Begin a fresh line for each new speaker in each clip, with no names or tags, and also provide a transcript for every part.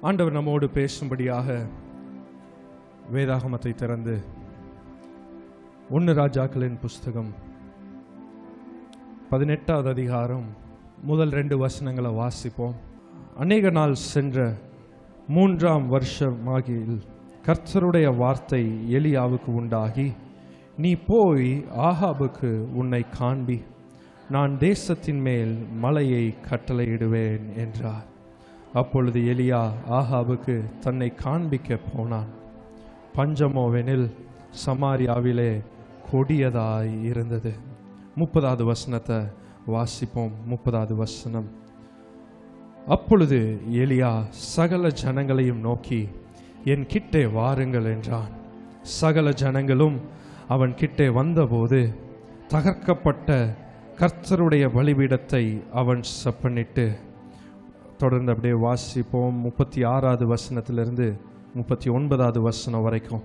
ஆண்டவர் நம்மோடு பேசும்படியாக வேதாகமத்தை திறந்து ஒன்று ராஜாக்களின் புஸ்தகம் பதினெட்டாவது அதிகாரம் முதல் ரெண்டு வசனங்களை வாசிப்போம் அநேக நாள் சென்ற மூன்றாம் வருஷமாகியில் கர்த்தருடைய வார்த்தை எலியாவுக்கு உண்டாகி நீ போய் ஆகாபுக்கு உன்னை காண்பி நான் தேசத்தின் மேல் மலையை கட்டளையிடுவேன் என்றார் அப்பொழுது எலியா ஆகாபுக்கு தன்னை காண்பிக்க போனான் பஞ்சமோவெனில் சமாரியாவிலே கொடியதாய் இருந்தது முப்பதாவது வசனத்தை வாசிப்போம் முப்பதாவது வசனம் அப்பொழுது எலியா சகல ஜனங்களையும் நோக்கி என் கிட்டே வாருங்கள் என்றான் சகல ஜனங்களும் அவன் கிட்டே வந்தபோது தகர்க்கப்பட்ட கர்த்தருடைய பலிபீடத்தை அவன் செப்பனிட்டு தொடர்ந்து அப்படியே வாசிப்போம் முப்பத்தி ஆறாவது வசனத்திலிருந்து முப்பத்தி ஒன்பதாவது வசனம் வரைக்கும்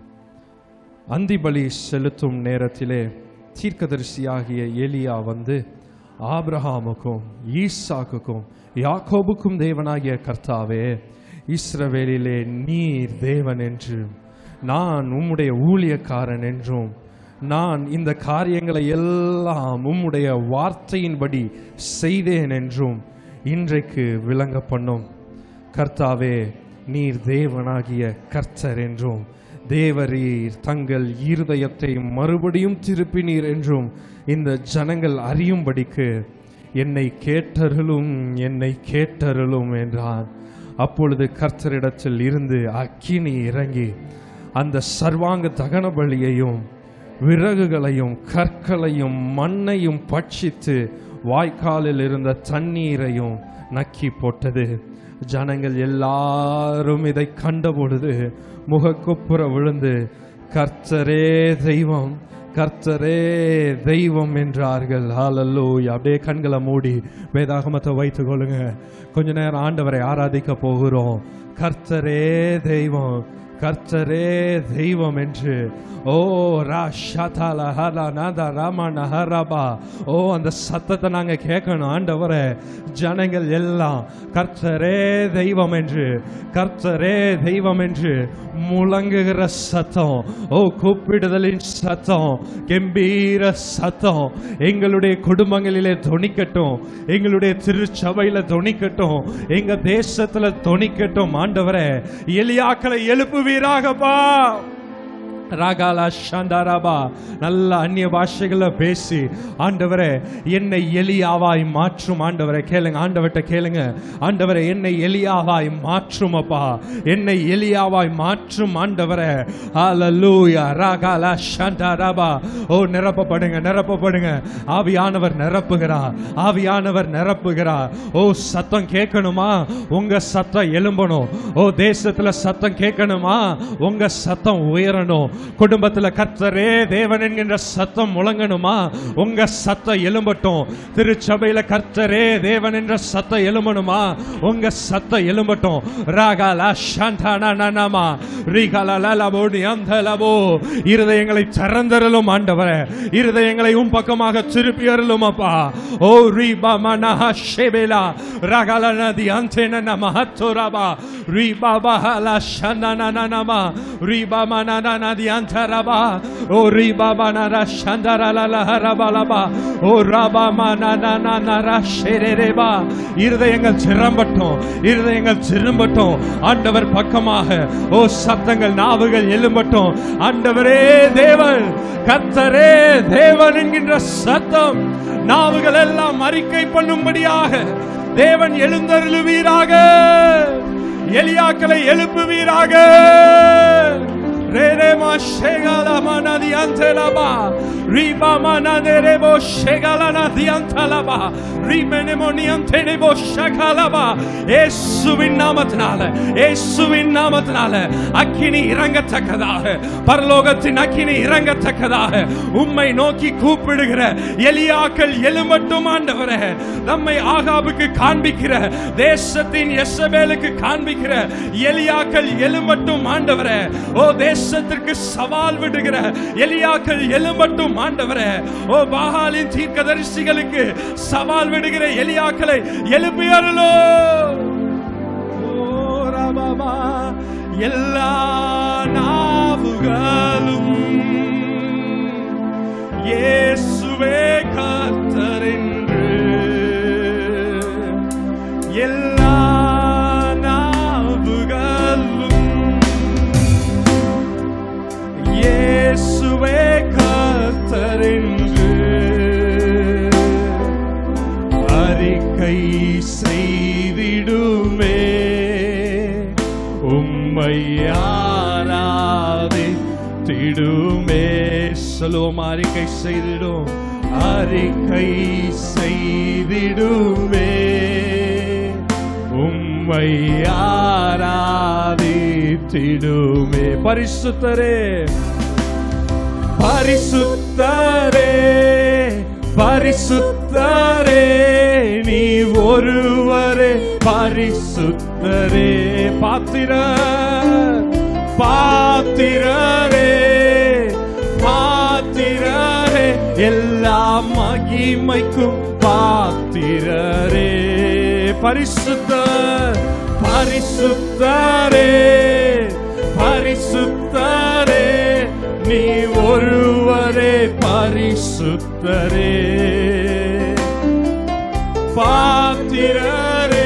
அந்தி பலி செலுத்தும் நேரத்திலே தீர்க்கதரிசியாகிய எலியா வந்து ஆபிரகாமுக்கும் ஈசாக்குக்கும் யாக்கோபுக்கும் தேவனாகிய கர்த்தாவே இஸ்ரவேலிலே நீர் தேவன் என்றும் நான் உம்முடைய ஊழியக்காரன் என்றும் நான் இந்த காரியங்களை எல்லாம் உம்முடைய வார்த்தையின்படி செய்தேன் என்றும் இன்றைக்கு விளங்க பண்ணும் கர்த்தாவே நீர் தேவனாகிய கர்த்தர் என்றும் தேவரீர் தங்கள் இருதயத்தை மறுபடியும் திருப்பினீர் என்றும் இந்த ஜனங்கள் அறியும்படிக்கு என்னை கேட்டருளும் என்னை கேட்டருளும் என்றான் அப்பொழுது கர்த்தரிடத்தில் இருந்து அக்கினி இறங்கி அந்த சர்வாங்க தகன பலியையும் விறகுகளையும் கற்களையும் மண்ணையும் பட்சித்து வாய்க்காலில் இருந்த தண்ணீரையும் நக்கி போட்டது ஜனங்கள் எல்லாரும் இதை கண்டபொழுது முகக்குப்புற விழுந்து கர்த்தரே தெய்வம் கர்த்தரே தெய்வம் என்றார்கள் ஹalleluya அப்படியே கண்களை மூடி வேதாகமத்தை வைத்துக் கொள்ளுங்க கொஞ்ச நேரம் ஆண்டவரை ஆராதிக்க போகிறோம் கர்த்தரே தெய்வம் கர்த்தரே தெய்வம் என்று ஓ ரா ஷாதால ஹலா நாதா ராமண்ண ஹரபா ஓ அந்த சத்தத்தை நாங்க கேட்கணும் ஆண்டவரே ஜனங்கள் எல்லாம் கர்த்தரே தெய்வம் என்று கர்த்தரே தெய்வம் என்று முழங்குகிற சத்தம் ஓ கூப்பிடுதலின் சத்தம் கம்பீர சத்தம் எங்களுடைய குடும்பங்களிலே தொனிக்கட்டும் எங்களுடைய திருச்சபையில தொனிக்கட்டும் எங்க தேசத்துல தொனிக்கட்டும் ஆண்டவரே எலியாக்களை எழுப்புவீராகப்பா ராகாலா ஷாண்டாராபா நல்ல அந்நிய பாஷைகளை பேசி ஆண்டவரே என்னை எலியாவாய் மாற்றும் ஆண்டவரை கேளுங்க ஆண்டவர்கிட்ட கேளுங்க ஆண்டவரை என்னை எலியாவாய் மாற்றும் அப்பா என்னை எலியாவாய் மாற்றும் ஆண்டவரே ஹalleluya ராகாலா ஷாண்டாராபா ஓ நிரப்பப்படுங்க நிரப்பப்படுங்க ஆவியானவர் நிரப்புகிறார் ஆவியானவர் நிரப்புகிறார் ஓ சத்தம் கேட்கணுமா உங்க சத்தம் எழும்பணும் ஓ தேசத்துல சத்தம் கேட்கணுமா உங்க சத்தம் உயரணும் குடும்பத்துல கர்த்தரே தேவன் என்கின்ற சத்தம் முழங்கணுமா உங்க சத்தம் எழும்பட்டும் திருச்சபையில கர்த்தரே தேவன் என்ற சத்தம் எழும்பணுமா உங்க சத்தம் எழும்பட்டும் ராகாலா ஷாண்டானா ரீகாலாலாபோடி அந்தலபோ இருதயங்களை திறந்தரலும் ஆண்டவரே இருதயங்களை உன் பக்கமாக திருப்பி அருளும் அப்பா ஓ ரீபா மனஹ ஷெபேலா ராகாலா நதி அந்தேன மஹத்தோராபா ரீபா பஹலா ஷந்தனா நமா ரீபா மனனா நதி அந்தரபா ஓ ரீபா மனரா ஷந்தரலா லஹரபலபா ஓ ரபா மனனா நரா ஷெரேரேபா இருதயங்கள் சிரம்பட்டும் இருதயங்கள் திரும்பட்டும் ஆண்டவர் பக்கமாக ஓ சத்தங்கள் நாவுகள் எழும்பட்டும் ஆண்டவரே தேவன் கர்த்தரே தேவன் என்கின்ற சத்தம் நாவுகள் எல்லாம் அறிக்கை பண்ணும்படியாக தேவன் எழுந்தருளுவீராக எலியாக்களை எழுப்புவீராக Rerema shegala mana diantelaba. Riba mana derebo shegala na diantalaba. Rimenemo niantenebo shakalaba. இயேசுவின் நாமத்தினால இயேசுவின் நாமத்தினால அக்கினி இறங்கத்தக்கதாக பரலோகத்தின் அக்கினி இறங்கத்தக்கதாக உம்மை நோக்கி கூப்பிடுகிற எலியாக்கள் எழும்பட்டும் ஆண்டவரே நம்மை ஆகாபுக்கு காண்பிக்கிற தேசத்தின் எசபேலுக்கு காண்பிக்கிற எலியாக்கள் எழும்பட்டும் ஆண்டவரே ஓ தேசத்திற்கு சவால் விடுகிற எலியாக்கள் எழும்பட்டும் ஆண்டவரே ஓ பாகாலின் தீர்க்கதரிசிகளுக்கு சவால் விடுகிற எலியாக்களை எழுப்பியறலோ ஓ ரபா லபா எல்லா நாவுகளும் இயேசுவே கர்த்தரென்று எல்லா நாவுகளும் இயேசுவே கர்த்தரென்று அறிக்கை செய்திடுமே உம்மை ஆராதித்திடுமே சொல்லுவோம் அறிக்கை செய்திடும் அறிக்கை செய்திடுமே உம்மை ஆராதித்திடுமே பரிசுத்தரே பரிசுத்தரே பரிசுத்தரே நீ ஒருவரே பரிசுத்தரே பாத்திர பாத்திரரே பாத்திரரே எல்லா மகிமைக்கும் பாத்திரரே பரிசுத்தர் பரிசுத்தரே பரிசுத்தரே நீ ஒருவரே பரிசுத்தரே பாத்திரரே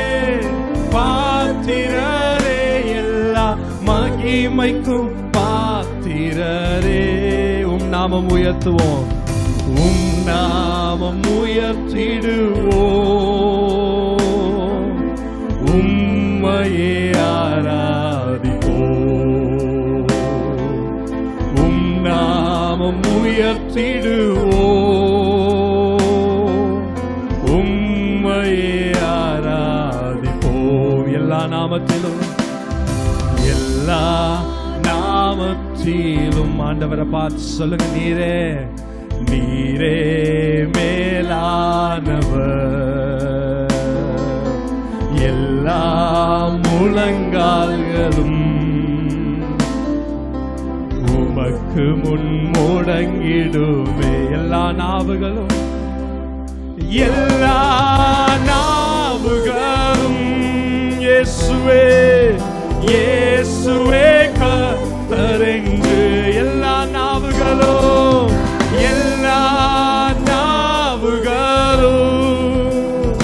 பாத்திரரே எல்லா மகிமைக்கும் பாத்திரரே உம் நாமம் உயர்த்துவோம் உம் நாமம் உயர்த்திடுவோம் உம்மையே ஆராதிப்போம் உம் நாமம் உயர்த்திடுவோம் உம்மையே ஆராதிப்போம் எல்லா நாமத்திலும் எல்லா நாமத்திலும் ஆண்டவரை பார்த்து சொல்லுங்க நீரே நீரே மேலானவர் எல்லா முழங்கால்களும் உமக்கு முன் முடங்கிடுமே எல்லா நாவுகளும் எல்லா நாவுகளும் இயேசுவே இயேசுவே கத்தரென்று எல்லா நாவுகளும் எல்லா நாவுகளும்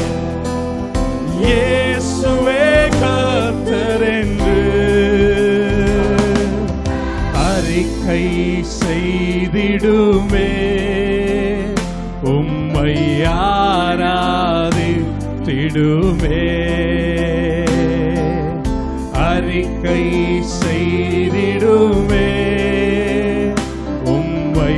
இயேசுவே கர்த்தரென்று அறிக்கை செய்திடுமே உம்மை ஆராதித்திடுமே அறிக்கை செய்திடுமே உம்மை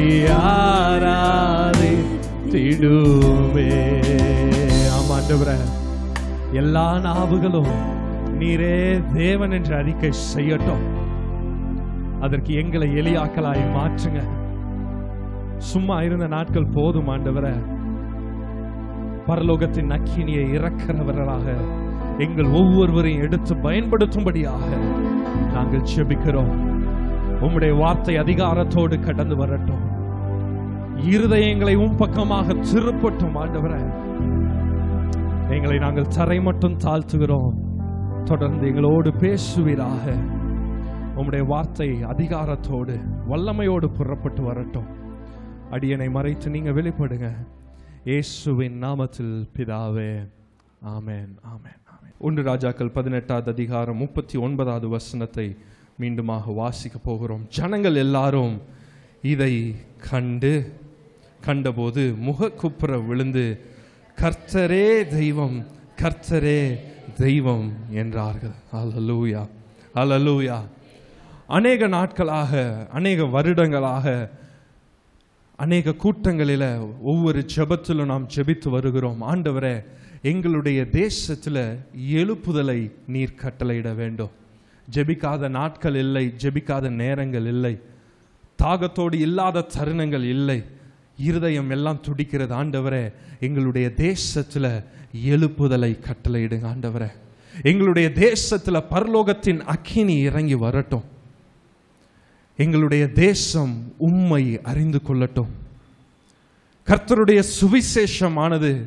ஆராதித்திடுமே ஆமாண்டவரே எல்லா நாவுகளும் நீரே தேவன் என்று அறிக்கை செய்யட்டும் அதற்கு எங்களை எளியாக்கலாய் மாற்றுங்க சும்மா இருந்த நாட்கள் போதும் ஆண்டவரே பரலோகத்தின் அக்கினியை இறக்கிறவர்களாக எங்கள் ஒவ்வொருவரையும் எடுத்து பயன்படுத்தும்படியாக நாங்கள் செபிக்கிறோம் உம்முடைய வார்த்தை அதிகாரத்தோடு கடந்து வரட்டும் இருதயங்களை உம் பக்கமாக திருப்பட்டும் ஆண்டவரே எங்களை நாங்கள் தரை மட்டும் தாழ்த்துகிறோம் தொடர்ந்து எங்களோடு பேசுவீராக உம்முடைய வார்த்தை அதிகாரத்தோடு வல்லமையோடு புறப்பட்டு வரட்டும் அடியனை மறைத்து நீங்க வெளிப்படுங்க இயேசுவின் நாமத்தில் பிதாவே ஆமென் ஆமென் ஆமென் ஒன்று ராஜாக்கள் பதினெட்டாவது அதிகாரம் முப்பத்தி ஒன்பதாவது வசனத்தை மீண்டுமாக வாசிக்க போகிறோம் ஜனங்கள் எல்லாரும் இதை கண்டு கண்டபோது முகக்குப்புற விழுந்து கர்த்தரே தெய்வம் கர்த்தரே தெய்வம் என்றார்கள் அல்லூயா அல்லூயா அநேக நாட்களாக அநேக வருடங்களாக அநேக கூட்டங்களில் ஒவ்வொரு ஜெபத்திலும் நாம் ஜெபித்து வருகிறோம் ஆண்டவரே எங்களுடைய தேசத்தில் எழுப்புதலை நீர் கட்டளையிட வேண்டும் ஜெபிக்காத நாட்கள் இல்லை ஜெபிக்காத நேரங்கள் இல்லை தாகத்தோடு இல்லாத தருணங்கள் இல்லை இருதயம் எல்லாம் துடிக்கிறது ஆண்டவரே எங்களுடைய தேசத்துல எழுப்புதலை கட்டளையிடுங்க ஆண்டவரே எங்களுடைய தேசத்துல பரலோகத்தின் அக்கினி இறங்கி வரட்டும் எங்களுடைய தேசம் உம்மை அறிந்து கொள்ளட்டும் கர்த்தருடைய சுவிசேஷமானது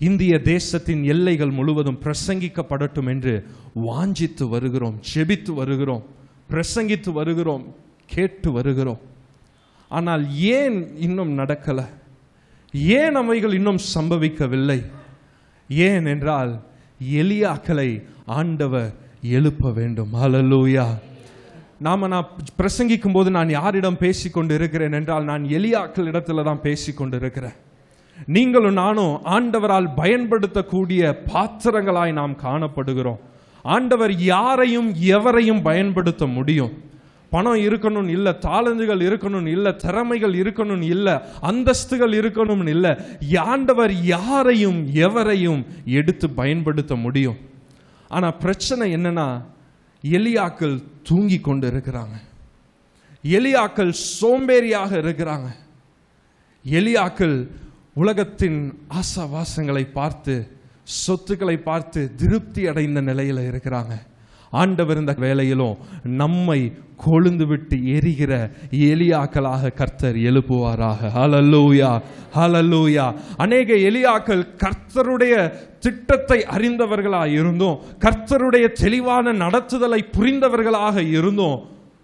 இந்திய தேசத்தின் எல்லைகள் முழுவதும் பிரசங்கிக்கப்படட்டும் என்று வாஞ்சித்து வருகிறோம் ஜெபித்து வருகிறோம் பிரசங்கித்து வருகிறோம் கேட்டு வருகிறோம் ஆனால் ஏன் இன்னும் நடக்கல ஏன் அவைகள் இன்னும் சம்பவிக்கவில்லை ஏன் என்றால் எலியாக்களை ஆண்டவர் எழுப்ப வேண்டும் ஹalleluya நாம நான் பிரசங்கிக்கும் போது நான் யாரிடம் பேசிக் கொண்டு இருக்கிறேன் என்றால் நான் எலியாக்கள் இடத்துல தான் பேசிக் கொண்டு இருக்கிறேன் நீங்களும் நானும் ஆண்டவரால் பயன்படுத்தக்கூடிய பாத்திரங்களாய் நாம் காணப்படுகிறோம் ஆண்டவர் யாரையும் எவரையும் பயன்படுத்த முடியும் பணம் இருக்கணும் இல்ல தாளந்துகள் இருக்கணும் இல்ல திறமைகள் இருக்கணும் இல்ல அந்தஸ்துகள் இருக்கணும் இல்ல ஆண்டவர் யாரையும் எவரையும் எடுத்து பயன்படுத்த முடியும் ஆனா பிரச்சனை என்னன்னா எலியாக்கள் தூங்கி கொண்டு இருக்கிறாங்க எலியாக்கள் சோம்பேறியாக இருக்கிறாங்க எலியாக்கள் உலகத்தின் ஆசாவாசங்களை பார்த்து சொத்துக்களை பார்த்து திருப்தி அடைந்த நிலையில இருக்கிறாங்க ஆண்டவர் இந்த வேலையிலும் நம்மை கொழுந்து விட்டு எரிகிற எலியாக்களாக கர்த்தர் எழுப்புவாராக ஹalleluya ஹalleluya அநேக எலியாக்கள் கர்த்தருடைய திட்டத்தை அறிந்தவர்களாக இருந்தோம் கர்த்தருடைய தெளிவான நடத்துதலை புரிந்தவர்களாக இருந்தோம்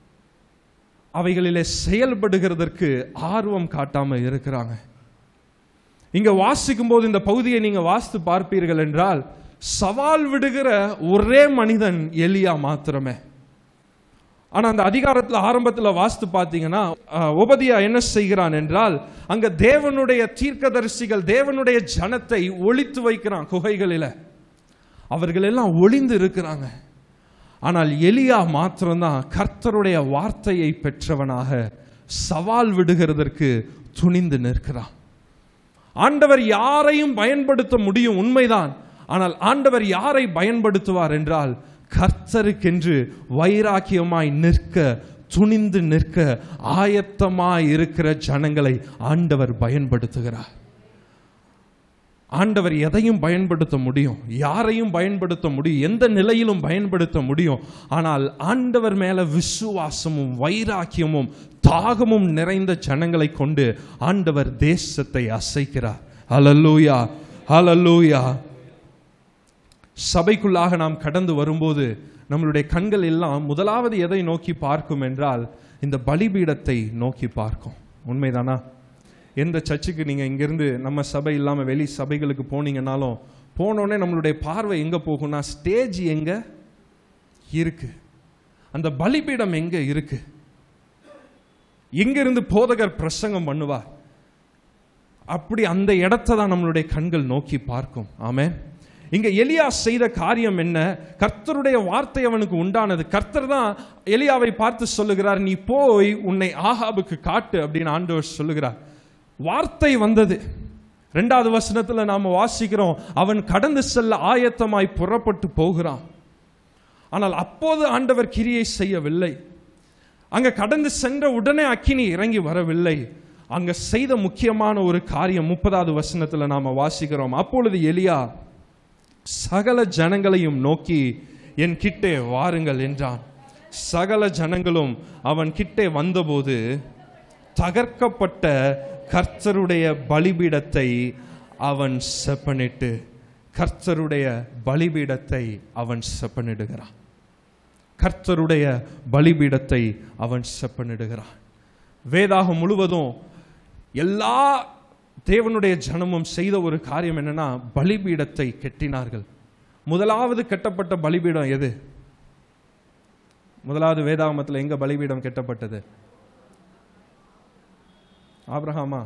அவைகளிலே செயல்படுகிறதற்கு ஆர்வம் காட்டாம இருக்கிறாங்க இங்க வாசிக்கும் போது இந்த பகுதியை நீங்க வாசித்து பார்ப்பீர்கள் என்றால் சவால் விடுகிற ஒரே மனிதன் எலியா மாத்திரமே ஆனா அந்த அதிகாரத்துல ஆரம்பத்துல வாசித்து பார்த்தீங்கன்னா அஹ், ஒபதியா என்ன செய்கிறான் என்றால் அங்க தேவனுடைய தீர்க்கதரிசிகள் தேவனுடைய ஜனத்தை ஒளித்து வைக்கிறான் குகைகளில அவர்கள் எல்லாம் ஒளிந்து இருக்கிறாங்க ஆனால் எலியா மாத்திரம்தான் கர்த்தருடைய வார்த்தையை பெற்றவனாக சவால் விடுகிறதற்கு துணிந்து நிற்கிறான் ஆண்டவர் யாரையும் பயன்படுத்த முடியும் உண்மைதான் ஆனால் ஆண்டவர் யாரை பயன்படுத்துவார் என்றால் கர்த்தருக்கென்று வைராக்கியமாய் நிற்க துணிந்து நிற்க ஆயத்தமாய் இருக்கிற ஜனங்களை ஆண்டவர் பயன்படுத்துகிறார் ஆண்டவர் எதையும் பயன்படுத்த முடியும் யாரையும் பயன்படுத்த முடியும் எந்த நிலையிலும் பயன்படுத்த முடியும் ஆனால் ஆண்டவர் மேல விசுவாசமும் வைராக்கியமும் தாகமும் நிறைந்த ஜனங்களை கொண்டு ஆண்டவர் தேசத்தை அசைக்கிறார் ஹalleluya ஹalleluya சபைக்குள்ளாக நாம் கடந்து வரும்போது நம்மளுடைய கண்கள் எல்லாம் முதலாவது எதை நோக்கி பார்க்கும் என்றால் இந்த பலிபீடத்தை நோக்கி பார்க்கும் உண்மைதானா எந்த சர்ச்சுக்கு நீங்க இங்கிருந்து நம்ம சபை இல்லாம வெளி சபைகளுக்கு போனீங்கன்னாலும் போனோடனே நம்மளுடைய பார்வை எங்க போகும்னா ஸ்டேஜ் எங்க இருக்கு அந்த பலிபீடம் எங்க இருக்கு எங்கிருந்து போதகர் பிரசங்கம் பண்ணுவார் அப்படி அந்த இடத்தை தான் நம்மளுடைய கண்கள் நோக்கி பார்க்கும் ஆமென் இங்க எலியா செய்த காரியம் என்ன கர்த்தருடைய வார்த்தை அவனுக்கு உண்டானது கர்த்தர் தான் எலியாவை பார்த்து சொல்லுகிறார் நீ போய் உன்னை ஆகாபுக்கு காட்டு அப்படின்னு ஆண்டவர் சொல்லுகிறார் வார்த்தை வந்தது ரெண்டாவது வசனத்துல நாம வாசிக்கிறோம் அவன் கடந்து செல்ல ஆயத்தமாய் புறப்பட்டு போகிறான் ஆனால் அப்போது ஆண்டவர் கிரியை செய்யவில்லை அங்க கடந்து சென்ற உடனே அக்கினி இறங்கி வரவில்லை அங்க செய்த முக்கியமான ஒரு காரியம் முப்பதாவது வசனத்துல நாம வாசிக்கிறோம் அப்பொழுது எலியா சகல ஜனங்களையும் நோக்கி என் கிட்டே வாருங்கள் என்றான் சகல ஜனங்களும் அவன் கிட்டே வந்தபோது தகர்க்கப்பட்ட கர்த்தருடைய பலிபீடத்தை அவன் செப்பனிட்டு கர்த்தருடைய பலிபீடத்தை அவன் செப்பனிடுகிறான் கர்த்தருடைய பலிபீடத்தை அவன் செப்பனிடுகிறான் வேதாகம் முழுவதும் எல்லா தேவனுடைய ஜனமும் செய்த ஒரு காரியம் என்னன்னா பலிபீடத்தை கெட்டினார்கள் முதலாவது கட்டப்பட்ட பலிபீடம் எது முதலாவது வேதாகமத்தில் எங்க பலிபீடம் கெட்டப்பட்டது ஆபிரகாமா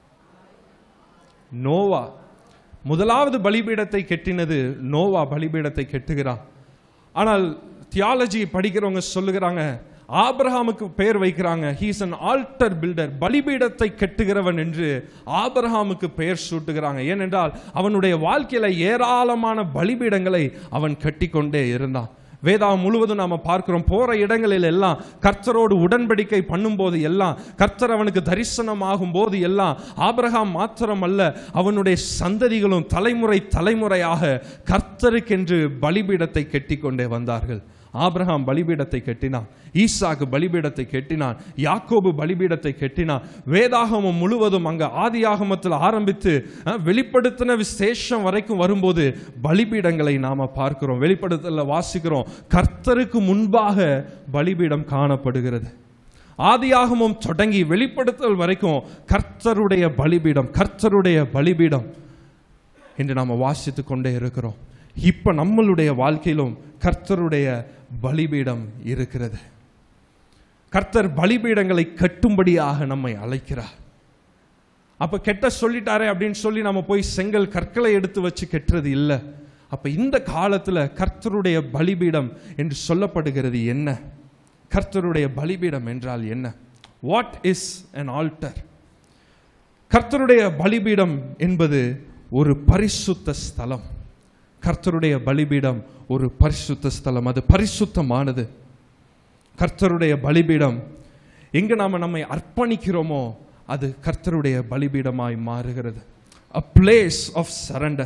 நோவா முதலாவது பலிபீடத்தை கெட்டினது நோவா பலிபீடத்தை கெட்டுகிறான் ஆனால் தியாலஜி படிக்கிறவங்க சொல்லுகிறாங்க ஆபிரகாமுக்கு பெயர் வைக்கிறாங்க ஹீஸ் அன் ஆல்டர் பில்டர் பலிபீடத்தை கெட்டுகிறவன் என்று ஆபிரகாமுக்கு பெயர் சூட்டுகிறாங்க ஏனென்றால் அவனுடைய வாழ்க்கையில ஏராளமான பலிபீடங்களை அவன் கட்டிக்கொண்டே இருந்தான் வேதாம் முழுவதும் நாம பார்க்கிறோம் போற இடங்களில் எல்லாம் கர்த்தரோடு உடன்படிக்கை பண்ணும்போது எல்லாம் கர்த்தர் அவனுக்கு தரிசனமாகும் போது எல்லாம் ஆபிரகாம் மாத்திரம் அல்ல அவனுடைய சந்ததிகளும் தலைமுறை தலைமுறையாக கர்த்தருக்கென்று பலிபீடத்தை கெட்டிக்கொண்டே வந்தார்கள் ஆபிரகாம் பலிபீடத்தை கட்டினான் ஈசாக்கு பலிபீடத்தை கட்டினான் யாக்கோபு பலிபீடத்தை கட்டினான் வேதாகமம் முழுவதும் அங்க ஆதியாகமத்தில் ஆரம்பித்து அஹ், வெளிப்படுத்தின விசேஷம் வரைக்கும் வரும்போது பலிபீடங்களை நாம பார்க்கிறோம் வெளிப்படுத்தல வாசிக்கிறோம் கர்த்தருக்கு முன்பாக பலிபீடம் காணப்படுகிறது ஆதியாகமம் தொடங்கி வெளிப்படுத்தல் வரைக்கும் கர்த்தருடைய பலிபீடம் கர்த்தருடைய பலிபீடம் என்று நாம் வாசித்து கொண்டே இருக்கிறோம் இப்ப நம்மளுடைய வாழ்க்கையிலும் கர்த்தருடைய பலிபீடம் இருக்கிறது கர்த்தர் பலிபீடங்களை கட்டும்படியாக நம்மை அழைக்கிறார் அப்ப கெட்ட சொல்லிட்டாரே அப்படின்னு சொல்லி நம்ம போய் செங்கல் கற்களை எடுத்து வச்சு கெட்டுறது இல்லை அப்ப இந்த காலத்துல கர்த்தருடைய பலிபீடம் என்று சொல்லப்படுகிறது என்ன கர்த்தருடைய பலிபீடம் என்றால் என்ன வாட் இஸ் an altar கர்த்தருடைய பலிபீடம் என்பது ஒரு பரிசுத்த ஸ்தலம் கர்த்தருடைய பலிபீடம் ஒரு பரிசுத்த ஸ்தலம் அது பரிசுத்தமானது கர்த்தருடைய பலிபீடம் எங்க நாம நம்மை அர்ப்பணிக்கிறோமோ அது கர்த்தருடைய பலிபீடமாய் மாறுகிறது a place of surrender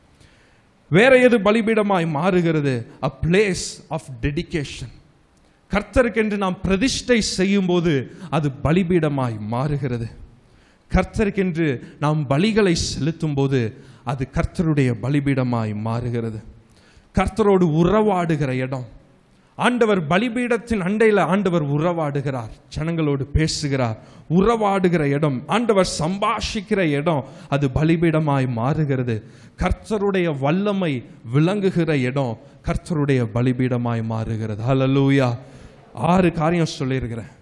வேற எது பலிபீடமாய் மாறுகிறது a place of dedication கர்த்தருக்கென்று நாம் பிரதிஷ்டை செய்யும்போது அது பலிபீடமாய் மாறுகிறது கர்த்தருக்கென்று நாம் பலிகளை செலுத்தும் போது அது கர்த்தருடைய பலிபீடமாய் மாறுகிறது கர்த்தரோடு உறவாடுகிற இடம் ஆண்டவர் பலிபீடத்தின் அண்டையில் ஆண்டவர் உறவாடுகிறார் ஜனங்களோடு பேசுகிறார் உறவாடுகிற இடம் ஆண்டவர் சம்பாஷிக்கிற இடம் அது பலிபீடமாய் மாறுகிறது கர்த்தருடைய வல்லமை விளங்குகிற இடம் கர்த்தருடைய பலிபீடமாய் மாறுகிறது ஹalleluya ஆறு காரியம் சொல்லியிருக்கிறேன்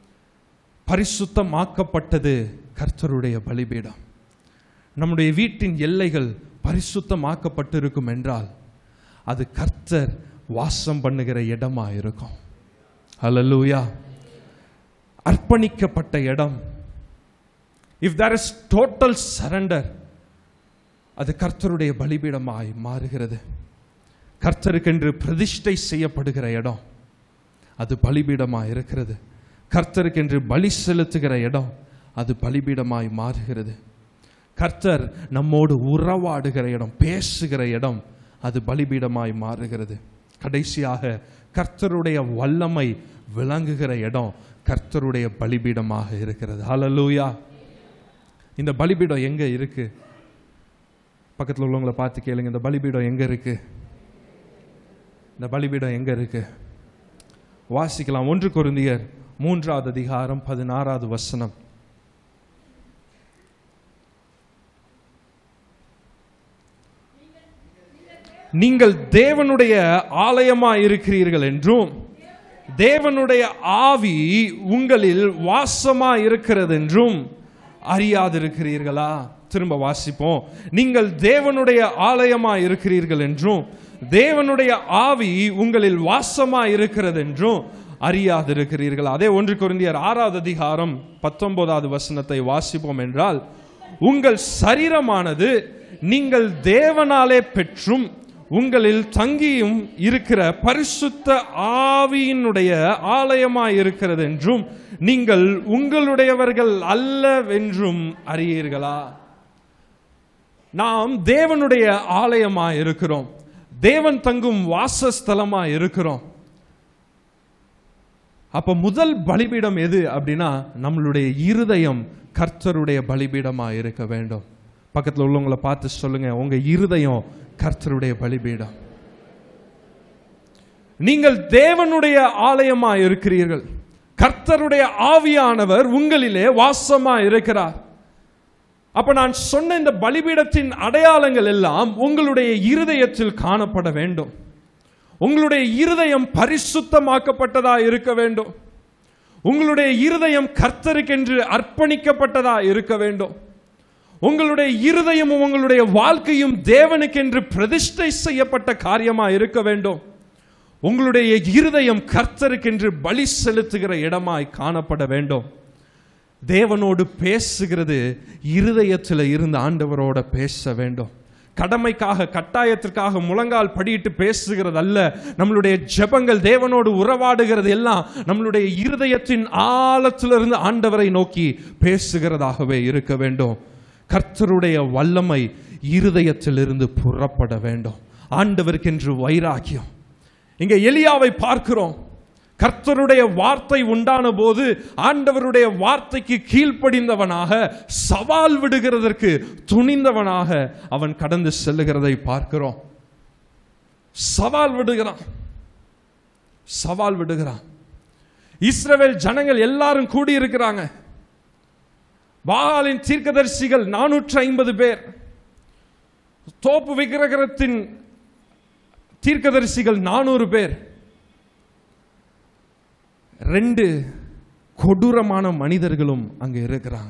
பரிசுத்தமாக்கப்பட்டது கர்த்தருடைய பலிபீடம் நம்முடைய வீட்டின் எல்லைகள் பரிசுத்தமாக்கப்பட்டிருக்கும் என்றால் அது கர்த்தர் வாசம் பண்ணுகிற இடமா இருக்கும் ஹalleluya அர்ப்பணிக்கப்பட்ட இடம் if there is total surrender அது கர்த்தருடைய பலிபீடமாய் மாறுகிறது கர்த்தருக்கென்று பிரதிஷ்டை செய்யப்படுகிற இடம் அது பலிபீடமாய் இருக்கிறது கர்த்தருக்கென்று பலி செலுத்துகிற இடம் அது பலிபீடமாய் மாறுகிறது கர்த்தர் நம்மோடு உறவாடுகிற இடம் பேசுகிற இடம் அது பலிபீடமாய் மாறுகிறது கடைசியாக கர்த்தருடைய வல்லமை விளங்குகிற இடம் கர்த்தருடைய பலிபீடமாக இருக்கிறது ஹalleluya இந்த பலிபீடம் எங்க இருக்கு பக்கத்தில் உள்ளவங்களை பார்த்து கேளுங்க இந்த பலிபீடம் எங்க இருக்கு இந்த பலிபீடம் எங்க இருக்கு வாசிக்கலாம் ஒன்று கொருந்தியர் மூன்றாவது அதிகாரம் பதினாறாவது வசனம் நீங்கள் தேவனுடைய ஆலயமா இருக்கிறீர்கள் என்றும் தேவனுடைய ஆவி உங்களில் வாசமா இருக்கிறது என்றும் அறியாதிருக்கிறீர்களா திரும்ப வாசிப்போம் நீங்கள் தேவனுடைய ஆலயமா இருக்கிறீர்கள் என்றும் தேவனுடைய ஆவி உங்களில் வாசமா இருக்கிறது என்றும் அறியாதிருக்கிறீர்களா அதே ஒன்று குருந்தியர் ஆறாவது அதிகாரம் பத்தொன்பதாவது வசனத்தை வாசிப்போம் என்றால் உங்கள் சரீரமானது நீங்கள் தேவனாலே பெற்றும் உங்களில் தங்கியும் இருக்கிற பரிசுத்த ஆவியினுடைய ஆலயமாய் இருக்கிறது என்றும் நீங்கள் உங்களுடையவர்கள் அல்லவென்றும் அறியீர்களா நாம் தேவனுடைய ஆலயமாய் இருக்கிறோம் தேவன் தங்கும் வாசஸ்தலமாய் இருக்கிறோம் அப்ப முதல் பலிபீடம் எது அப்படின்னா நம்மளுடைய இருதயம் கர்த்தருடைய பலிபீடமா இருக்க வேண்டும் பக்கத்துல உள்ளவங்களை பார்த்து சொல்லுங்க உங்க இருதயம் கர்த்தருடைய பலிபீடம் நீங்கள் தேவனுடைய ஆலயமா இருக்கிறீர்கள் கர்த்தருடைய ஆவியானவர் உங்களிலே வாசமா இருக்கிறார் அப்ப நான் சொன்ன இந்த பலிபீடத்தின் அடையாளங்கள் எல்லாம் உங்களுடைய இருதயத்தில் காணப்பட வேண்டும் உங்களுடைய இருதயம் பரிசுத்தமாக்கப்பட்டதா இருக்க வேண்டும் உங்களுடைய இருதயம் கர்த்தருக்கென்று அர்ப்பணிக்கப்பட்டதா இருக்க வேண்டும் உங்களுடைய இருதயமும் உங்களுடைய வாழ்க்கையும் தேவனுக்கென்று பிரதிஷ்டை செய்யப்பட்ட காரியமா இருக்க வேண்டும் உங்களுடைய இருதயம் கர்த்தருக்கென்று பலி செலுத்துகிற இடமாய் காணப்பட வேண்டும் தேவனோடு பேசுகிறது இருதயத்தில் இருந்து ஆண்டவரோட பேச வேண்டும் கடமைக்காக கட்டாயத்திற்காக முழங்கால் படியிட்டு பேசுகிறது அல்ல நம்மளுடைய ஜெபங்கள் தேவனோடு உறவாடுகிறது எல்லாம் நம்மளுடைய இருதயத்தின் ஆழத்திலிருந்து ஆண்டவரை நோக்கி பேசுகிறதாகவே இருக்க வேண்டும் கர்த்தருடைய வல்லமை இருதயத்திலிருந்து புறப்பட வேண்டும் ஆண்டவருக்கென்று வைராக்கியம் இங்க எலியாவை பார்க்கிறோம் கர்த்தருடைய வார்த்தை உண்டான போது ஆண்டவருடைய வார்த்தைக்கு கீழ்ப்படிந்தவனாக சவால் விடுகிறதற்கு துணிந்தவனாக அவன் கடந்து செல்லுகிறதை பார்க்கிறோம் சவால் விடுகிறான் சவால் விடுகிறான் இஸ்ரவேல் ஜனங்கள் எல்லாரும் கூடியிருக்கிறாங்க பாகாலின் தீர்க்கதரிசிகள் நானூற்று ஐம்பது பேர் தோப்பு விக்கிரகத்தின் தீர்க்கதரிசிகள் நானூறு பேர் ரெண்டு கொடூரமான மனிதர்களும் அங்க இருக்கிறாங்க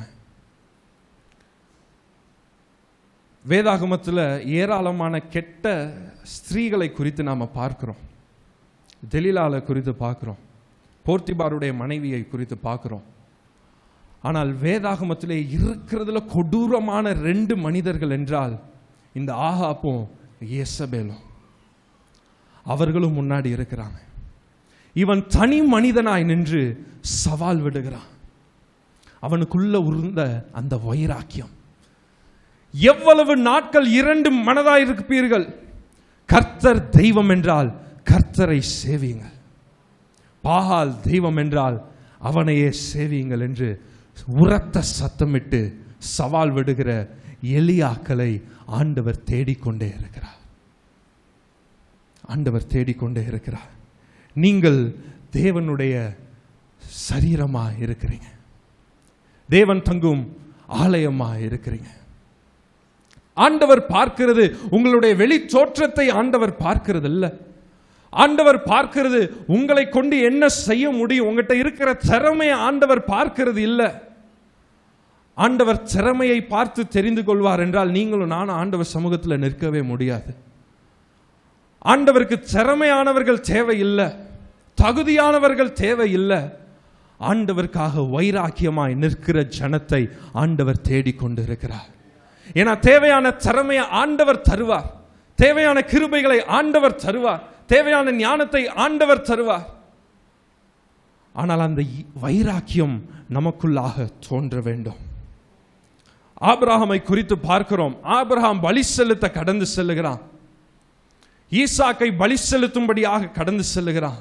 வேதாகமத்தில் ஏராளமான கெட்ட ஸ்திரீகளை குறித்து நாம பார்க்கிறோம் தெலிலால குறித்து பார்க்கிறோம் போர்த்திபாருடைய மனைவியை குறித்து பார்க்கிறோம் ஆனால் வேதாகமத்திலே இருக்கிறதுல கொடூரமான ரெண்டு மனிதர்கள் என்றால் இந்த ஆகாப்பும் இயேசபேலும் அவர்களும் முன்னாடி இருக்கிறாங்க இவன் தனி மனிதனாய் நின்று சவால் விடுகிறான் அவனுக்குள்ள உருந்த அந்த வைராக்கியம் எவ்வளவு நாட்கள் இரண்டு மனதாய் இருப்பீர்கள் கர்த்தர் தெய்வம் என்றால் கர்த்தரை சேவியுங்கள் பாகால் தெய்வம் என்றால் அவனையே சேவியுங்கள் என்று உரத்த சத்தமிட்டு சவால் விடுகிற எலியாக்களை ஆண்டவர் தேடிக்கொண்டே இருக்கிறார் ஆண்டவர் தேடிக்கொண்டே இருக்கிறார் நீங்கள் தேவனுடைய சரீரமா இருக்கிறீங்க தேவன் தங்கும் ஆலயமா இருக்கிறீங்க ஆண்டவர் பார்க்கிறது உங்களுடைய வெளி தோற்றத்தை ஆண்டவர் பார்க்கிறது இல்ல ஆண்டவர் பார்க்கிறது உங்களை கொண்டு என்ன செய்ய முடியும் உங்ககிட்ட இருக்கிற திறமையை ஆண்டவர் பார்க்கிறது இல்ல ஆண்டவர் திறமையை பார்த்து தெரிந்து கொள்வார் என்றால் நீங்களும் நானும் ஆண்டவர் சமூகத்தில் நிற்கவே முடியாது ஆண்டவருக்கு திறமையானவர்கள் தேவையில்லை தகுதியானவர்கள் தேவையில்லை ஆண்டவருக்காக வைராக்கியமாய் நிற்கிற ஜனத்தை ஆண்டவர் தேடிக்கொண்டு இருக்கிறார் ஏன்னா தேவையான திறமையை ஆண்டவர் தருவார் தேவையான கிருபைகளை ஆண்டவர் தருவார் தேவையான ஞானத்தை ஆண்டவர் தருவார் ஆனால் அந்த இ- வைராக்கியம் நமக்குள்ளாக தோன்ற வேண்டும் ஆபிரகாமை குறித்து பார்க்கிறோம் ஆபிரகாம் பலி செலுத்த கடந்து செல்லுகிறான் ஈசாக்கை பலி செலுத்தும்படியாக கடந்து செல்லுகிறான்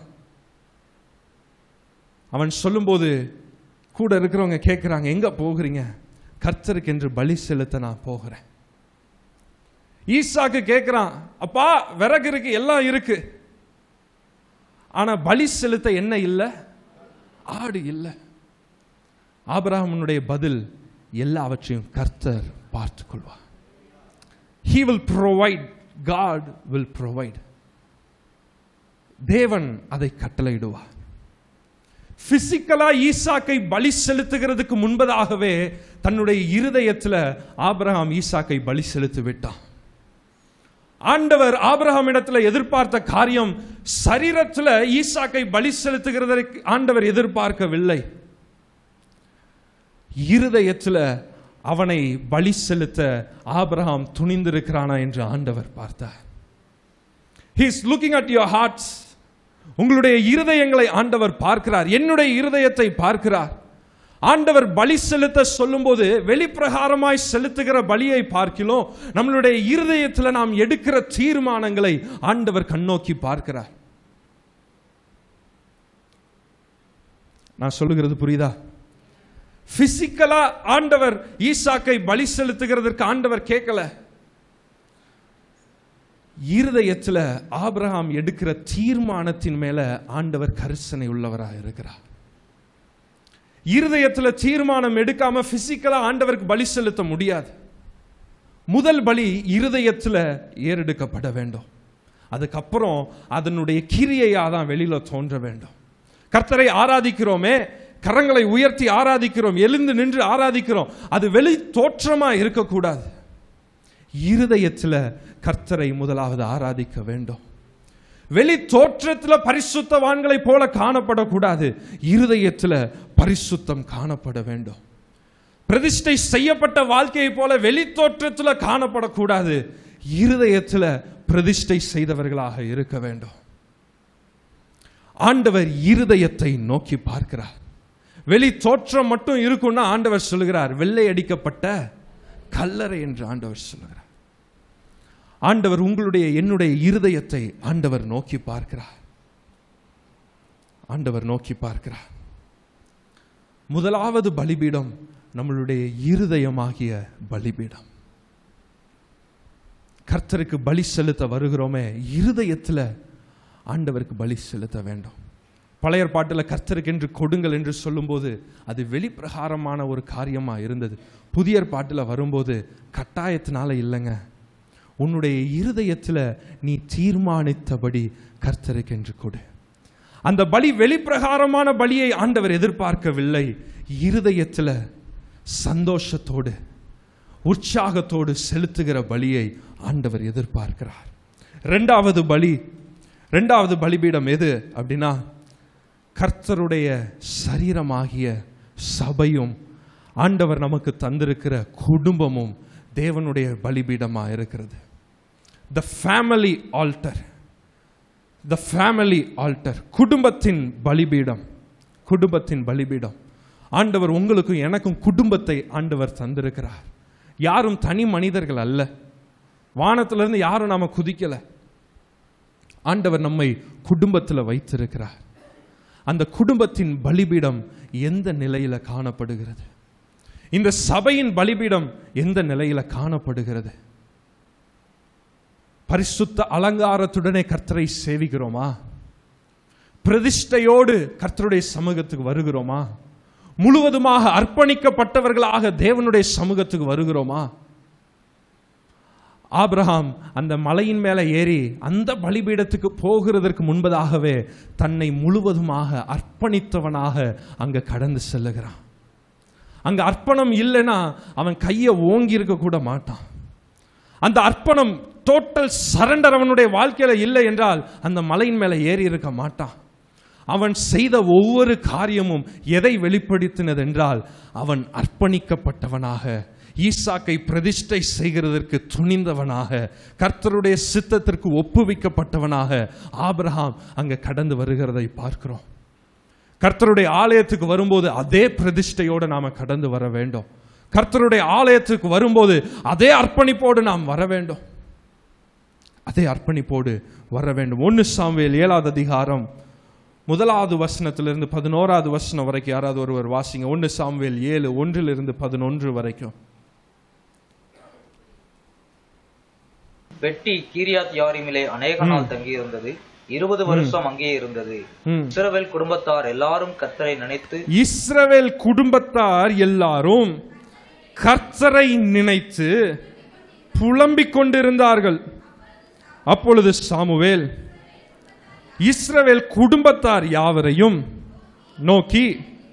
அவன் சொல்லும்போது கூட இருக்கிறவங்க கேட்குறாங்க எங்க போகிறீங்க கர்த்தருக்கு என்று பலி செலுத்த நான் போகிறேன் ஈசாக்கு கேட்குறான் அப்பா விறகு இருக்கு எல்லாம் இருக்கு ஆனா பலி செலுத்த என்ன இல்லை ஆடு இல்லை ஆபிரகாமுடைய பதில் எல்லாவற்றையும் கர்த்தர் பார்த்துக் கொள்வார் he will provide god will provide தேவன் அதை கட்டளையிடுவார் பிசிக்கலா ஈசாக்கை பலி செலுத்துகிறதுக்கு முன்பதாகவே தன்னுடைய இருதயத்துல ஆபிரகாம் ஈசாக்கை பலி செலுத்தி விட்டான் ஆண்டவர் ஆபிரகாம் இடத்துல எதிர்பார்த்த காரியம் சரீரத்துல ஈசாக்கை பலி செலுத்துகிறதற்கு ஆண்டவர் எதிர்பார்க்கவில்லை இருதயத்துல அவனை பலி செலுத்த ஆபிரகாம் துணிந்திருக்கிறானா என்று ஆண்டவர் பார்த்தார் he is looking at your hearts உங்களுடைய இருதயங்களை ஆண்டவர் பார்க்கிறார் என்னுடைய இருதயத்தை பார்க்கிறார் ஆண்டவர் பலி செலுத்த சொல்லும்போது வெளிப்பிரகாரமாய் செலுத்துகிற பலியை பார்க்கிலும் நம்மளுடைய இருதயத்தில் நாம் எடுக்கிற தீர்மானங்களை ஆண்டவர் கண்ணோக்கி பார்க்கிறார் நான் சொல்லுகிறது புரியுதா பிசிக்கலா ஆண்டவர் ஈசாக்கை பலி செலுத்துகிறதற்கு ஆண்டவர் கேட்கல இருதயத்துல ஆபிரகாம் எடுக்கிற தீர்மானத்தின் மேல ஆண்டவர் கரிசனை உள்ளவராக இருக்கிறார் இருதயத்துல தீர்மானம் எடுக்காம பிசிக்கலா ஆண்டவருக்கு பலி செலுத்த முடியாது முதல் பலி இருதயத்துல ஏறெடுக்கப்பட வேண்டும் அதுக்கப்புறம் அதனுடைய கிரியையா தான் வெளியில தோன்ற வேண்டும் கர்த்தரை ஆராதிக்கிறோமே கரங்களை உயர்த்தி ஆராதிக்கிறோம் எழுந்து நின்று ஆராதிக்கிறோம் அது வெளி தோற்றமா இருக்கக்கூடாது இருதயத்துல கர்த்தரை முதலாவது ஆராதிக்க வேண்டும் வெளி தோற்றத்துல பரிசுத்தவான்களை போல காணப்படக்கூடாது இருதயத்துல பரிசுத்தம் காணப்பட வேண்டும் பிரதிஷ்டை செய்யப்பட்ட வாழ்க்கையை போல வெளி தோற்றத்துல காணப்படக்கூடாது இருதயத்துல பிரதிஷ்டை செய்தவர்களாக இருக்க வேண்டும் ஆண்டவர் இருதயத்தை நோக்கி பார்க்கிறார் வெளி தோற்றம் மட்டும் இருக்கும்னா ஆண்டவர் சொல்லுகிறார் வெள்ளை அடிக்கப்பட்ட கல்லறை என்று ஆண்டவர் சொல்லுகிறார் ஆண்டவர் உங்களுடைய என்னுடைய இருதயத்தை ஆண்டவர் நோக்கி பார்க்கிறார் ஆண்டவர் நோக்கி பார்க்கிறார் முதலாவது பலிபீடம் நம்மளுடைய இருதயமாகிய பலிபீடம் கர்த்தருக்கு பலி செலுத்த வருகிறோமே இருதயத்துல ஆண்டவருக்கு பலி செலுத்த வேண்டும் பழைய பாட்டில் கர்த்தருக்கு என்று கொடுங்கள் என்று சொல்லும்போது அது வெளிப்பிரகாரமான ஒரு காரியமா இருந்தது புதிய பாட்டில் வரும்போது கட்டாயத்தினால இல்லைங்க உன்னுடைய இருதயத்துல நீ தீர்மானித்தபடி கர்த்தருக்கு என்று கொடு அந்த பலி வெளிப்பிரகாரமான பலியை ஆண்டவர் எதிர்பார்க்கவில்லை இருதயத்துல சந்தோஷத்தோடு உற்சாகத்தோடு செலுத்துகிற பலியை ஆண்டவர் எதிர்பார்க்கிறார் ரெண்டாவது பலி ரெண்டாவது பலிபீடம் எது அப்படின்னா கர்த்தருடைய சரீரமாகிய சபையும் ஆண்டவர் நமக்கு தந்திருக்கிற குடும்பமும் தேவனுடைய பலிபீடமாக இருக்கிறது the family altar the family altar குடும்பத்தின் பலிபீடம் குடும்பத்தின் பலிபீடம் ஆண்டவர் உங்களுக்கும் எனக்கும் குடும்பத்தை ஆண்டவர் தந்திருக்கிறார் யாரும் தனி மனிதர்கள் அல்ல வானத்திலிருந்து யாரும் நாம குதிக்கல ஆண்டவர் நம்மை குடும்பத்தில் வைத்திருக்கிறார் அந்த குடும்பத்தின் பலிபீடம் எந்த நிலையில காணப்படுகிறது இந்த சபையின் பலிபீடம் எந்த நிலையில காணப்படுகிறது பரிசுத்த அலங்காரத்துடனே கர்த்தரை சேவிக்கிறோமா பிரதிஷ்டையோடு கர்த்தருடைய சமூகத்துக்கு வருகிறோமா முழுவதுமாக அர்ப்பணிக்கப்பட்டவர்களாக தேவனுடைய சமூகத்துக்கு வருகிறோமா ஆபிரகாம் அந்த மலையின் மேலே ஏறி அந்த பலிபீடத்துக்கு போகிறதற்கு முன்பதாகவே தன்னை முழுவதுமாக அர்ப்பணித்தவனாக அங்க கடந்து செல்லுகிறான் அங்க அர்ப்பணம் இல்லைன்னா அவன் கையை ஓங்கி இருக்க கூட மாட்டான் அந்த அர்ப்பணம் டோட்டல் சரண்டர் அவனுடைய வாழ்க்கையில இல்லை என்றால் அந்த மலையின் மேலே ஏறி இருக்க மாட்டான் அவன் செய்த ஒவ்வொரு காரியமும் எதை வெளிப்படுத்தினது என்றால் அவன் அர்ப்பணிக்கப்பட்டவனாக ஈசாக்கை பிரதிஷ்டை செய்கிறதற்கு துணிந்தவனாக கர்த்தருடைய சித்தத்திற்கு ஒப்புவிக்கப்பட்டவனாக ஆபிரகாம் அங்க கடந்து வருகிறதை பார்க்கிறோம் கர்த்தருடைய ஆலயத்துக்கு வரும்போது அதே பிரதிஷ்டையோடு நாம கடந்து வர வேண்டும் கர்த்தருடைய ஆலயத்துக்கு வரும்போது அதே அர்ப்பணிப்போடு நாம் வர வேண்டும் அதே அர்ப்பணிப்போடு வர வேண்டும் ஒன்னு சாமுவேல் ஏழாவது அதிகாரம் முதலாவது வசனத்திலிருந்து பதினோராவது வசனம் வரைக்கும் யாராவது ஒருவர் வாசிங்க ஒன்னு சாமுவேல் ஏழு ஒன்றிலிருந்து பதினொன்று வரைக்கும்
வெட்டி கீரியாத் யாரிமிலே அநேக நாள் தங்கியிருந்தது இருபது வருஷம் அங்கே இருந்தது
ம்.
இஸ்ரவேல் குடும்பத்தார் எல்லாரும் கர்த்தரை நினைத்து
இஸ்ரவேல் குடும்பத்தார் எல்லாரும் கர்த்தரை நினைத்து புலம்பிக் கொண்டிருந்தார்கள் அப்பொழுது சாமுவேல் இஸ்ரவேல் குடும்பத்தார் யாவரையும் நோக்கி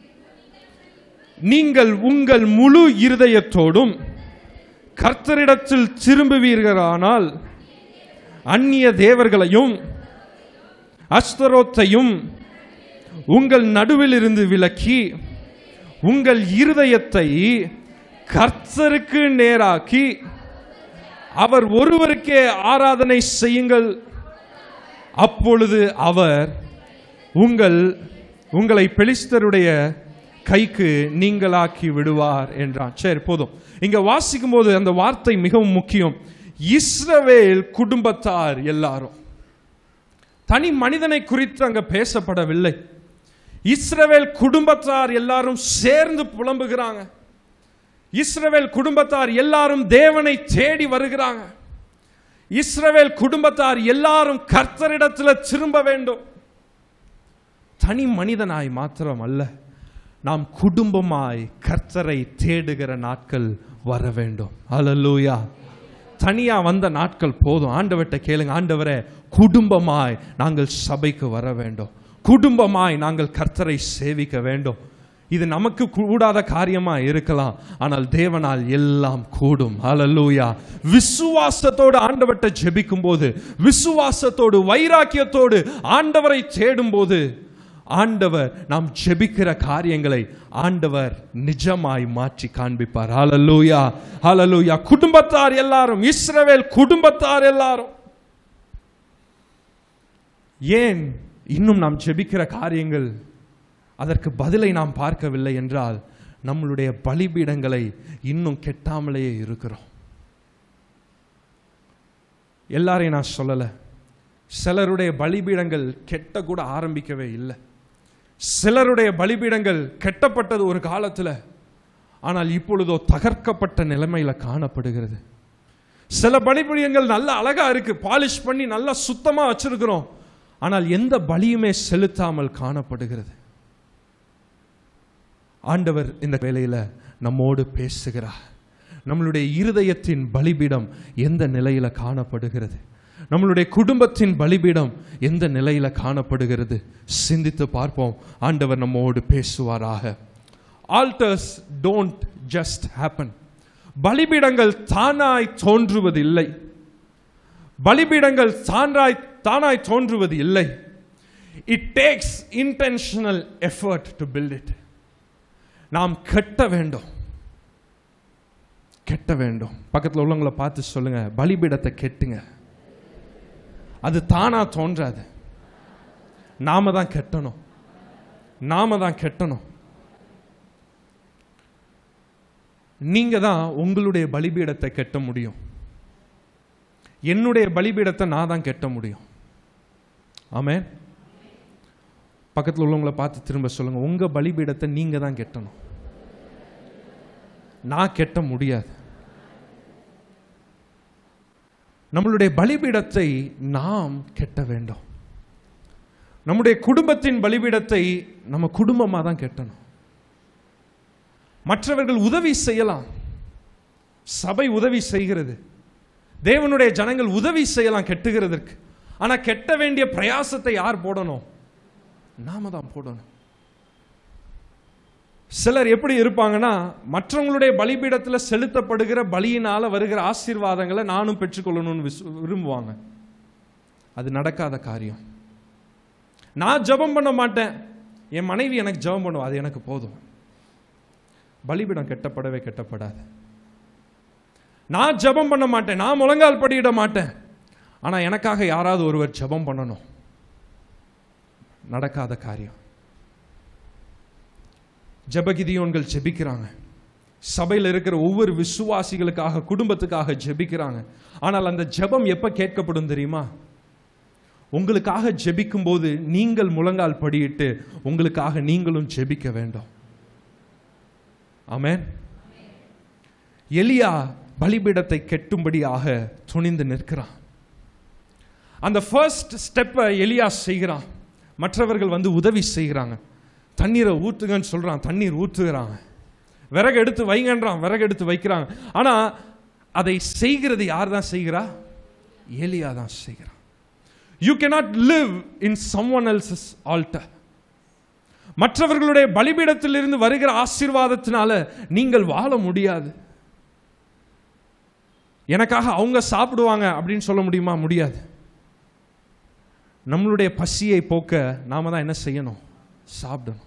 நீங்கள் உங்கள் முழு இருதயத்தோடும் கர்த்தரிடத்தில் திரும்புவீர்களானால் அந்நிய தேவர்களையும் அஸ்தரோத்தையும் உங்கள் நடுவில் இருந்து விலக்கி உங்கள் இருதயத்தை கர்த்தருக்கு நேராக்கி அவர் ஒருவருக்கே ஆராதனை செய்யுங்கள் அப்பொழுது அவர் உங்கள் உங்களை பெலிஸ்தருடைய கைக்கு நீங்களாக்கி விடுவார் என்றான் சரி போதும் இங்க வாசிக்கும் போது அந்த வார்த்தை மிகவும் முக்கியம் இஸ்ரவேல் குடும்பத்தார் எல்லாரும் தனி மனிதனை குறித்து அங்க பேசப்படவில்லை இஸ்ரவேல் குடும்பத்தார் எல்லாரும் சேர்ந்து புலம்புகிறாங்க இஸ்ரவேல் குடும்பத்தார் எல்லாரும் தேவனை தேடி வருகிறாங்க இஸ்ரவேல் குடும்பத்தார் எல்லாரும் கர்த்தரிடத்தில் திரும்ப வேண்டும் தனி மனிதனாய் மாத்திரம் அல்ல நாம் குடும்பமாய் கர்த்தரை தேடுகிற நாட்கள் வர வேண்டும் அல்லூயா தனியா வந்த நாட்கள் போதும் ஆண்டவர்கிட்ட கேளுங்க ஆண்டவரே குடும்பமாய் நாங்கள் சபைக்கு வர வேண்டும் குடும்பமாய் நாங்கள் கர்த்தரை சேவிக்க வேண்டும் இது நமக்கு கூடாத காரியமா இருக்கலாம் ஆனால் தேவனால் எல்லாம் கூடும் ஹalleluya விசுவாசத்தோடு ஆண்டவர்கிட்ட ஜெபிக்கும் போது விசுவாசத்தோடு வைராக்கியத்தோடு ஆண்டவரை தேடும் போது ஆண்டவர் நாம் ஜெபிக்கிற காரியங்களை ஆண்டவர் நிஜமாய் மாற்றி காண்பிப்பார் ஹalleluya ஹalleluya குடும்பத்தார் எல்லாரும் இஸ்ரவேல் குடும்பத்தார் எல்லாரும் ஏன் இன்னும் நாம் ஜெபிக்கிற காரியங்கள் அதற்கு பதிலை நாம் பார்க்கவில்லை என்றால் நம்மளுடைய பலிபீடங்களை இன்னும் கெட்டாமலேயே இருக்கிறோம் எல்லாரையும் நான் சொல்லலை சிலருடைய பலிபீடங்கள் கெட்ட கூட ஆரம்பிக்கவே இல்லை சிலருடைய பலிபீடங்கள் கெட்டப்பட்டது ஒரு காலத்துல ஆனால் இப்பொழுதோ தகர்க்கப்பட்ட நிலைமையில காணப்படுகிறது சில பலிபீடங்கள் நல்ல அழகா இருக்கு பாலிஷ் பண்ணி நல்லா சுத்தமா வச்சிருக்கிறோம் ஆனால் எந்த பலியுமே செலுத்தாமல் காணப்படுகிறது ஆண்டவர் இந்த வேளையில நம்மோடு பேசுகிறார் நம்மளுடைய இருதயத்தின் பலிபீடம் எந்த நிலையில காணப்படுகிறது நம்மளுடைய குடும்பத்தின் பலிபீடம் எந்த நிலையில காணப்படுகிறது சிந்தித்து பார்ப்போம் ஆண்டவர் நம்மோடு பேசுவாராக ஆல்டர்ஸ் டோன்ட் ஜஸ்ட் ஹேப்பன் பலிபீடங்கள் தானாய் தோன்றுவதில்லை பலிபீடங்கள் தானாய் தானாய் தோன்றுவது இல்லை it takes intentional effort to build it நாம் கட்ட வேண்டும் கெட்ட வேண்டும் பக்கத்தில் உள்ளவங்களை பார்த்து சொல்லுங்க பலிபீடத்தை கெட்டுங்க அது தானா தோன்றாது நாம தான் கெட்டணும் நாம தான் கெட்டணும் நீங்க தான் உங்களுடைய பலிபீடத்தை கெட்ட முடியும் என்னுடைய பலிபீடத்தை நான் தான் கெட்ட முடியும் ஆமே பக்கத்தில் உள்ளவங்களை பார்த்து திரும்ப சொல்லுங்க உங்க பலிபீடத்தை நீங்க தான் கெட்டணும் நான் கெட்ட முடியாது நம்மளுடைய பலிபீடத்தை நாம் கெட்ட வேண்டும் நம்முடைய குடும்பத்தின் பலிபீடத்தை நம்ம குடும்பமாக தான் கெட்டணும் மற்றவர்கள் உதவி செய்யலாம் சபை உதவி செய்கிறது தேவனுடைய ஜனங்கள் உதவி செய்யலாம் கெட்டுகிறதற்கு ஆனா கெட்ட வேண்டிய பிரயாசத்தை யார் போடணும் நாம தான் போடணும் சிலர் எப்படி இருப்பாங்கன்னா மற்றவங்களுடைய பலிபீடத்தில் செலுத்தப்படுகிற பலியினால வருகிற ஆசீர்வாதங்களை நானும் பெற்றுக்கொள்ளணும்னு விசு- விரும்புவாங்க அது நடக்காத காரியம் நான் ஜெபம் பண்ண மாட்டேன் என் மனைவி எனக்கு ஜெபம் பண்ணுவா அது எனக்கு போதும் பலிபீடம் கெட்டப்படவே கெட்டப்படாது நான் ஜெபம் பண்ண மாட்டேன் நான் முழங்கால் படியிட மாட்டேன் ஆனா எனக்காக யாராவது ஒருவர் ஜெபம் பண்ணணும் நடக்காத காரியம் ஜெபகிதியோன்கள் ஜெபிக்கிறாங்க சபையில் இருக்கிற ஒவ்வொரு விசுவாசிகளுக்காக குடும்பத்துக்காக ஜெபிக்கிறாங்க ஆனால் அந்த ஜெபம் எப்ப கேட்கப்படும் தெரியுமா உங்களுக்காக ஜெபிக்கும் போது நீங்கள் முழங்கால் படியிட்டு உங்களுக்காக நீங்களும் ஜெபிக்க வேண்டும் ஆமென் எலியா பலிபீடத்தை கெட்டும்படியாக துணிந்து நிற்கிறான் அந்த ஃபர்ஸ்ட் ஸ்டெப்பை எலியா செய்கிறான் மற்றவர்கள் வந்து உதவி செய்கிறாங்க தண்ணீரை ஊற்றுங்கன்னு சொல்றான் தண்ணீர் ஊற்றுகிறாங்க விறகு எடுத்து வைங்கன்றான் விறகு எடுத்து வைக்கிறாங்க ஆனா அதை செய்கிறது யார் தான் செய்கிறா எலியா தான் செய்கிறான் you cannot live in someone else's altar மற்றவர்களுடைய பலிபீடத்திலிருந்து வருகிற ஆசீர்வாதத்தினால நீங்கள் வாழ முடியாது எனக்காக அவங்க சாப்பிடுவாங்க அப்படின்னு சொல்ல முடியுமா முடியாது நம்மளுடைய பசியை போக்க நாம தான் என்ன செய்யணும் சாப்பிடணும்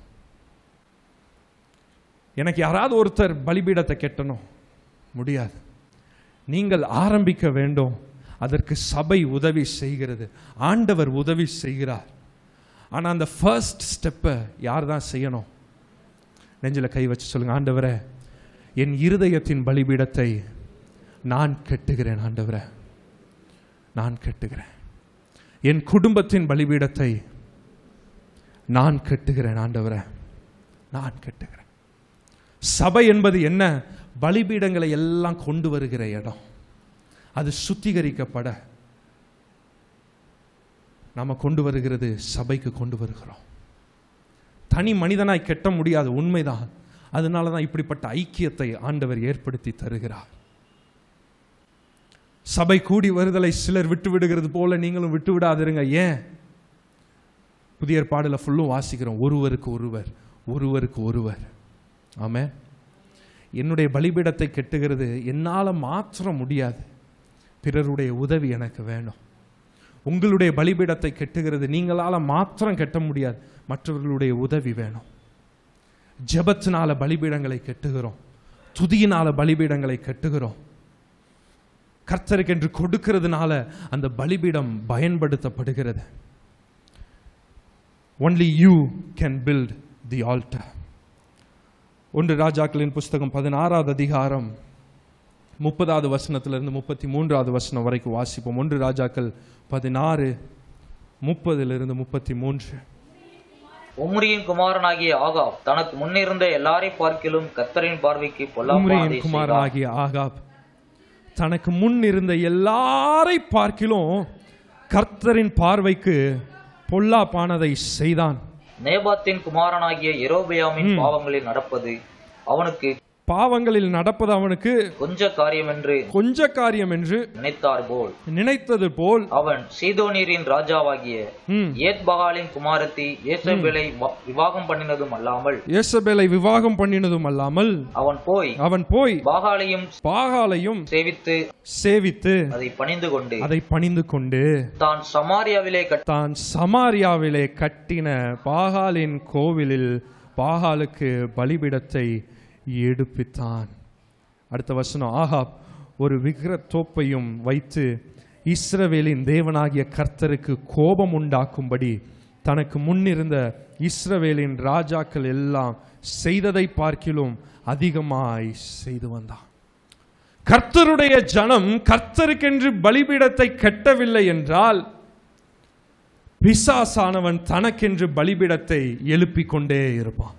எனக்கு யாராவது ஒருத்தர் பலிபீடத்தை கெட்டணும் முடியாது நீங்கள் ஆரம்பிக்க வேண்டும் அதற்கு சபை உதவி செய்கிறது ஆண்டவர் உதவி செய்கிறார் ஆனா அந்த ஃபர்ஸ்ட் ஸ்டெப்பை யார் தான் செய்யணும் நெஞ்சில கை வச்சு சொல்லுங்க ஆண்டவரே என் இருதயத்தின் பலிபீடத்தை நான் கெட்டுகிறேன் ஆண்டவரே நான் கெட்டுகிறேன் என் குடும்பத்தின் பலிபீடத்தை நான் கெட்டுகிறேன் ஆண்டவரே நான் கெட்டுகிறேன் சபை என்பது என்ன பலிபீடங்களை எல்லாம் கொண்டு வருகிற இடம் அது சுத்திகரிக்கப்பட நாம கொண்டு வருகிறது சபைக்கு கொண்டு வருகிறோம் தனி மனிதனாய் கெட்ட முடியாது உண்மைதான் அதனால தான் இப்படிப்பட்ட ஐக்கியத்தை ஆண்டவர் ஏற்படுத்தி தருகிறார் சபை கூடி வருதலை சிலர் விட்டு விடுகிறது போல நீங்களும் விட்டு விடாதிருங்க ஏன் புதிய ஏற்பாடுல ஃபுல்லும் வாசிக்கிறோம் ஒருவருக்கு ஒருவர் ஒருவருக்கு ஒருவர் ஆமே என்னுடைய பலிபீடத்தை கெட்டுகிறது என்னால் மாற்ற முடியாது பிறருடைய உதவி எனக்கு வேணும் உங்களுடைய பலிபீடத்தை கெட்டுகிறது நீங்களால மாத்திரம் கெட்ட முடியாது மற்றவர்களுடைய உதவி வேணும் ஜெபத்தினால பலிபீடங்களை கெட்டுகிறோம் துதியினால பலிபீடங்களை கெட்டுகிறோம் கர்த்தருக்கு என்று கொடுக்கிறதுனால அந்த பலிபீடம் பயன்படுத்தப்படுகிறது only you can build the altar ஒன்று ராஜாக்களின் புஸ்தகம் பதினாறாவது அதிகாரம் முப்பதாவது வசனத்திலிருந்து முப்பத்தி மூன்றாவது வசனம் வரைக்கும் வாசிப்போம் ஒன்று ராஜாக்கள் பதினாறு முப்பதிலிருந்து முப்பத்தி மூன்று
உம்ரியின் குமாரனாகிய ஆகாப் தனக்கு முன்னிருந்த எல்லாரை பார்க்கிலும் கர்த்தரின் பார்வைக்கு பொல்லாப்பானதை
உம்ரியின்
செய்தான்
குமாரனாகிய ஆகாப் தனக்கு முன் இருந்த எல்லாரை பார்க்கிலும் கர்த்தரின் பார்வைக்கு பொல்லாப்பானதை செய்தான்
நேபாத்தின் குமாரனாகிய எரோபியாமின் பாவங்களில் நடப்பது அவனுக்கு
பாவங்களில் நடப்பது அவனுக்கு
கொஞ்ச காரியம் என்று
கொஞ்ச காரியம் என்று
நினைத்தார் போல்
நினைத்தது போல்
அவன் சீதோனீரின் ராஜாவாகிய
ம்,
ஏத்பகாலின் குமாரத்தி ஏசபேலை வ- விவாகம் பண்ணினதும் அல்லாமல்
யேசபேலை விவாகம் பண்ணினதும் அல்லாமல்
அவன் போய்
அவன் போய்
பாகாலையும்
பாகாலையும்
சேவித்து
சேவித்து
அதை பணிந்து கொண்டு
அதை பணிந்து கொண்டு
தான் சமாரியாவிலே கட்ட
தான் சமாரியாவிலே கட்டின பாகாலின் கோவிலில் பாகாலுக்கு பலிபீடத்தை எடுப்பித்தான் அடுத்த வசனம் ஆகாப் ஒரு விக்கிர தோப்பையும் வைத்து இஸ்ரவேலின் தேவனாகிய கர்த்தருக்கு கோபம் உண்டாக்கும்படி தனக்கு முன்னிருந்த இஸ்ரவேலின் ராஜாக்கள் எல்லாம் செய்ததை பார்க்கிலும் அதிகமாய் செய்து வந்தான் கர்த்தருடைய ஜனம் கர்த்தருக்கென்று பலிபீடத்தை கட்டவில்லை என்றால் பிசாசானவன் தனக்கென்று பலிபீடத்தை எழுப்பிக் கொண்டே இருப்பான்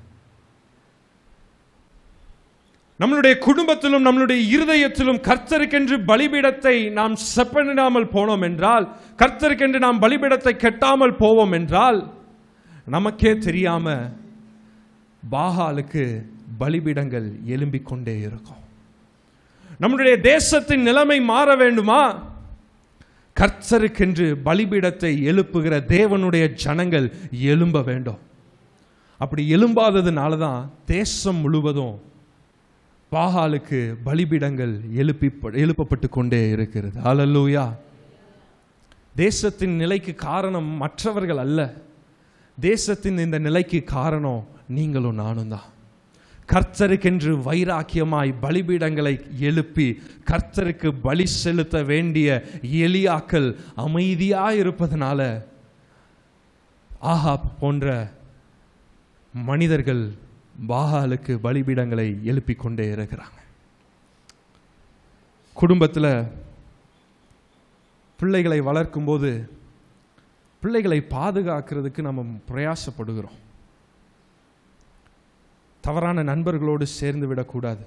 நம்மளுடைய குடும்பத்திலும் நம்மளுடைய இருதயத்திலும் கர்த்தருக்கென்று பலிபீடத்தை நாம் செப்பனிடாமல் போனோம் என்றால் கர்த்தருக்கென்று நாம் பலிபீடத்தை கெட்டாமல் போவோம் என்றால் நமக்கே தெரியாம பாகாலுக்கு பலிபீடங்கள் எழும்பிக் கொண்டே இருக்கும் நம்முடைய தேசத்தின் நிலைமை மாற வேண்டுமா கர்த்தருக்கென்று பலிபீடத்தை எழுப்புகிற தேவனுடைய ஜனங்கள் எழும்ப வேண்டும் அப்படி எழும்பாததுனால தான் தேசம் முழுவதும் பாகாலுக்கு பலிபீடங்கள் எழுப்பி எழுப்பப்பட்டு கொண்டே இருக்கிறது அல்லூயா தேசத்தின் நிலைக்கு காரணம் மற்றவர்கள் அல்ல தேசத்தின் இந்த நிலைக்கு காரணம் நீங்களும் நானும் தான் கர்த்தருக்கென்று வைராக்கியமாய் பலிபீடங்களை எழுப்பி கர்த்தருக்கு பலி செலுத்த வேண்டிய எலியாக்கள் அமைதியாய் இருப்பதனால ஆஹாப் போன்ற மனிதர்கள் பாகாலுக்கு பலிபீடங்களை எழுப்பிக் கொண்டே இருக்கிறாங்க குடும்பத்தில் பிள்ளைகளை வளர்க்கும்போது பிள்ளைகளை பாதுகாக்கிறதுக்கு நம்ம பிரயாசப்படுகிறோம் தவறான நண்பர்களோடு சேர்ந்து விடக்கூடாது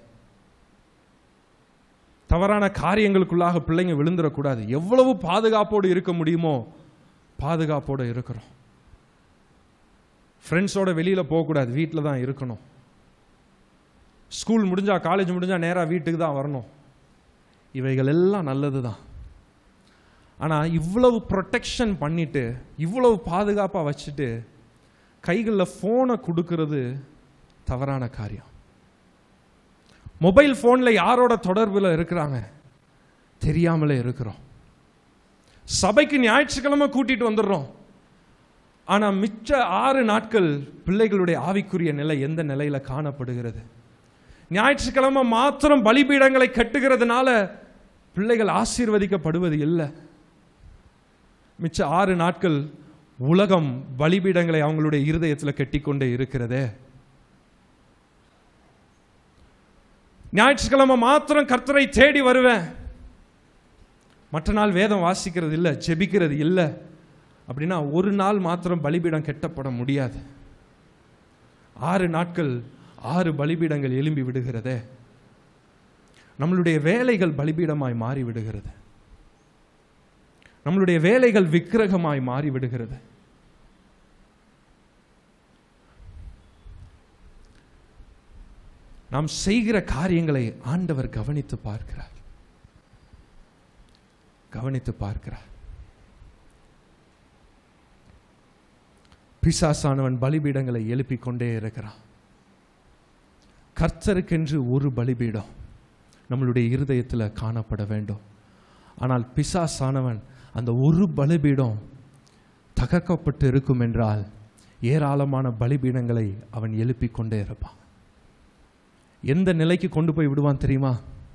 தவறான காரியங்களுக்குள்ளாக பிள்ளைங்க விழுந்துடக்கூடாது எவ்வளவு பாதுகாப்போடு இருக்க முடியுமோ பாதுகாப்போடு இருக்கிறோம் ஃப்ரெண்ட்ஸோட வெளியில் போகக்கூடாது வீட்டில் தான் இருக்கணும் ஸ்கூல் முடிஞ்சா காலேஜ் முடிஞ்சா நேராக வீட்டுக்கு தான் வரணும் இவைகள் எல்லாம் நல்லது தான் ஆனால் இவ்வளவு ப்ரொடெக்ஷன் பண்ணிட்டு இவ்வளவு பாதுகாப்பாக வச்சுட்டு கைகளில் ஃபோனை கொடுக்கறது தவறான காரியம் மொபைல் ஃபோனில் யாரோட தொடர்பில் இருக்கிறாங்க தெரியாமலே இருக்கிறோம் சபைக்கு ஞாயிற்றுக்கிழமை கூட்டிட்டு வந்துடுறோம் ஆனால் மிச்ச ஆறு நாட்கள் பிள்ளைகளுடைய ஆவிக்குரிய நிலை எந்த நிலையில் காணப்படுகிறது ஞாயிற்றுக்கிழமை மாத்திரம் பலிபீடங்களை கட்டுகிறதுனால பிள்ளைகள் ஆசீர்வதிக்கப்படுவது இல்லை மிச்ச ஆறு நாட்கள் உலகம் பலிபீடங்களை அவங்களுடைய இருதயத்தில் கட்டிக்கொண்டே இருக்கிறதே ஞாயிற்றுக்கிழமை மாத்திரம் கர்த்தரை தேடி வருவேன் மற்ற நாள் வேதம் வாசிக்கிறது இல்லை ஜெபிக்கிறது இல்லை அப்படின்னா ஒரு நாள் மாத்திரம் பலிபீடம் கெட்டப்பட முடியாது ஆறு நாட்கள் ஆறு பலிபீடங்கள் எழும்பி விடுகிறதே நம்மளுடைய வேலைகள் பலிபீடமாய் மாறி விடுகிறது நம்மளுடைய வேலைகள் விக்கிரகமாய் மாறி விடுகிறது நாம் செய்கிற காரியங்களை ஆண்டவர் கவனித்து பார்க்கிறார் கவனித்து பார்க்கிறார் பிசாசானவன் பலிபீடங்களை எழுப்பிக் கொண்டே இருக்கிறான் கர்த்தருக்கென்று ஒரு பலிபீடம் நம்மளுடைய இருதயத்தில் காணப்பட வேண்டும் ஆனால் பிசாசானவன் அந்த ஒரு பலிபீடம் தகர்க்கப்பட்டு இருக்கும் என்றால் ஏராளமான பலிபீடங்களை அவன் எழுப்பிக் கொண்டே இருப்பான் எந்த நிலைக்கு கொண்டு போய் விடுவான் தெரியுமா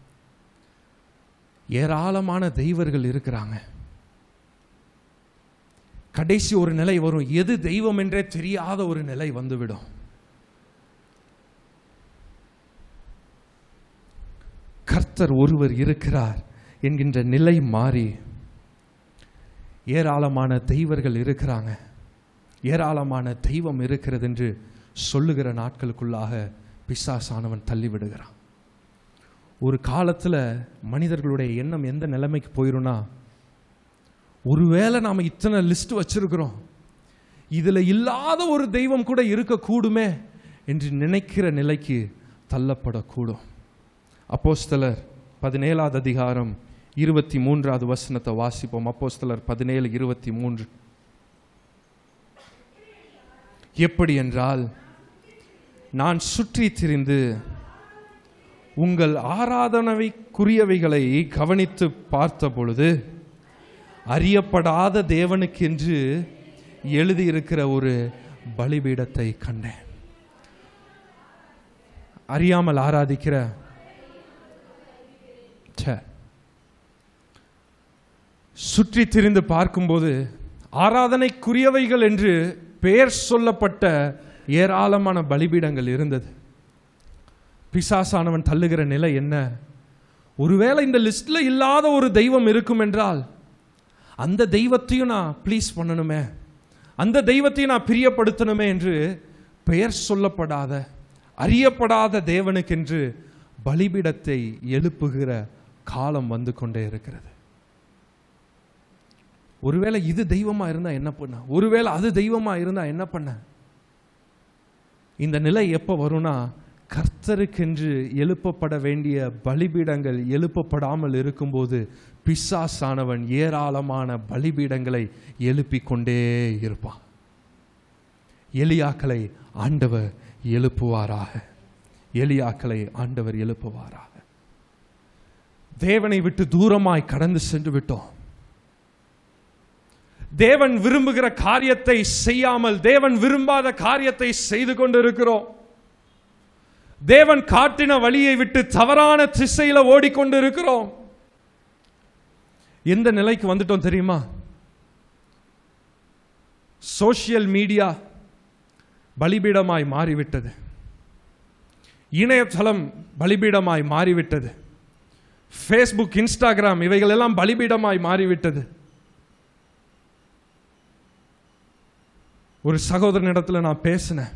ஏராளமான தெய்வர்கள் இருக்கிறாங்க கடைசி ஒரு நிலை வரும் எது தெய்வம் என்றே தெரியாத ஒரு நிலை வந்துவிடும் கர்த்தர் ஒருவர் இருக்கிறார் என்கின்ற நிலை மாறி ஏராளமான தெய்வர்கள் இருக்கிறாங்க ஏராளமான தெய்வம் இருக்கிறது என்று சொல்லுகிற நாட்களுக்குள்ளாக பிசாசானவன் தள்ளிவிடுகிறான் ஒரு காலத்தில் மனிதர்களுடைய எண்ணம் எந்த நிலைமைக்கு போயிரும்னா ஒருவேளை நாம் இத்தனை லிஸ்ட் வச்சிருக்கிறோம் இதில் இல்லாத ஒரு தெய்வம் கூட இருக்கக்கூடுமே என்று நினைக்கிற நிலைக்கு தள்ளப்படக்கூடும் அப்போஸ்தலர் பதினேழாவது அதிகாரம் இருபத்தி மூன்றாவது வசனத்தை வாசிப்போம் அப்போஸ்தலர் பதினேழு இருபத்தி மூன்று எப்படி என்றால் நான் சுற்றி திரிந்து உங்கள் ஆராதனைக்குரியவைகளை கவனித்து பார்த்த பொழுது அறியப்படாத தேவனுக்கென்று எழுதியிருக்கிற ஒரு பலிபீடத்தை கண்டேன் அறியாமல் ஆராதிக்கிற ச்சே. சுற்றி திரிந்து பார்க்கும்போது ஆராதனைக்குரியவைகள் என்று பெயர் சொல்லப்பட்ட ஏராளமான பலிபீடங்கள் இருந்தது பிசாசானவன் தள்ளுகிற நிலை என்ன ஒருவேளை இந்த லிஸ்ட்ல இல்லாத ஒரு தெய்வம் இருக்கும் என்றால் அந்த தெய்வத்தையும் நான் ப்ளீஸ் பண்ணணுமே அந்த தெய்வத்தையும் நான் பிரியப்படுத்தணுமே என்று பெயர் சொல்லப்படாத அறியப்படாத தேவனுக்கென்று பலிபீடத்தை எழுப்புகிற காலம் வந்து கொண்டே இருக்கிறது ஒருவேளை இது தெய்வமா இருந்தா என்ன பண்ண ஒருவேளை அது தெய்வமா இருந்தா என்ன பண்ண இந்த நிலை எப்போ வரும்னா கர்த்தருக்கென்று எழுப்பப்பட வேண்டிய பலிபீடங்கள் எழுப்பப்படாமல் இருக்கும்போது பிசாசானவன் ஏராளமான பலிபீடங்களை எழுப்பிக் கொண்டே இருப்பான் எலியாக்களை ஆண்டவர் எழுப்புவாராக எலியாக்களை ஆண்டவர் எழுப்புவாராக தேவனை விட்டு தூரமாய் கடந்து சென்று விட்டோம் தேவன் விரும்புகிற காரியத்தை செய்யாமல் தேவன் விரும்பாத காரியத்தை செய்து கொண்டிருக்கிறோம் தேவன் காட்டின வழியை விட்டு தவறான திசையில ஓடிக்கொண்டு இருக்கிறோம் எந்த நிலைக்கு வந்துட்டோம் தெரியுமா சோஷியல் மீடியா பலிபீடமாய் மாறிவிட்டது இணையதளம் பலிபீடமாய் மாறிவிட்டது ஃபேஸ்புக் இன்ஸ்டாகிராம் இவைகள் எல்லாம் பலிபீடமாய் மாறிவிட்டது ஒரு சகோதரனிடத்துல நான் பேசினேன்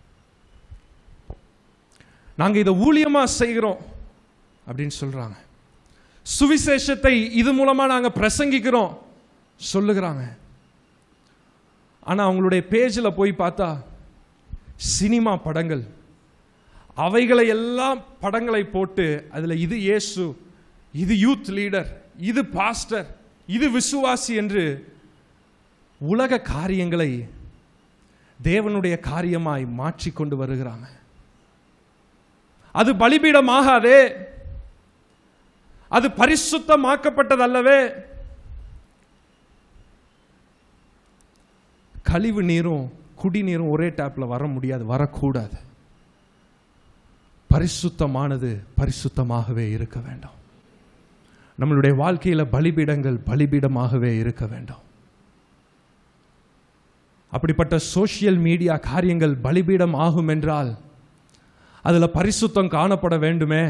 நாங்க இதை ஊழியமா செய்கிறோம் அப்படின்னு சொல்றாங்க சுவிசேஷத்தை இது மூலமா நாங்க பிரசங்கிக்கிறோம் சொல்லுகிறாங்க ஆனா அவங்களுடைய பேஜில் போய் பார்த்தா சினிமா படங்கள் அவைகளை எல்லாம் படங்களை போட்டு அதுல இது இயேசு இது யூத் லீடர் இது பாஸ்டர் இது விசுவாசி என்று உலக காரியங்களை தேவனுடைய காரியமாய் மாற்றி கொண்டு வருகிறாங்க அது பலிபீடமாகாதே அது பரிசுத்தமாக்கப்பட்டதல்லவே கழிவு நீரும் குடிநீரும் ஒரே டேப்ல வர முடியாது வரக்கூடாது பரிசுத்தமானது பரிசுத்தமாகவே இருக்க வேண்டும் நம்மளுடைய வாழ்க்கையில பலிபீடங்கள் பலிபீடமாகவே இருக்க வேண்டும் அப்படிப்பட்ட சோஷியல் மீடியா காரியங்கள் பலிபீடம் ஆகும் என்றால் அதுல பரிசுத்தம் காணப்பட வேண்டுமே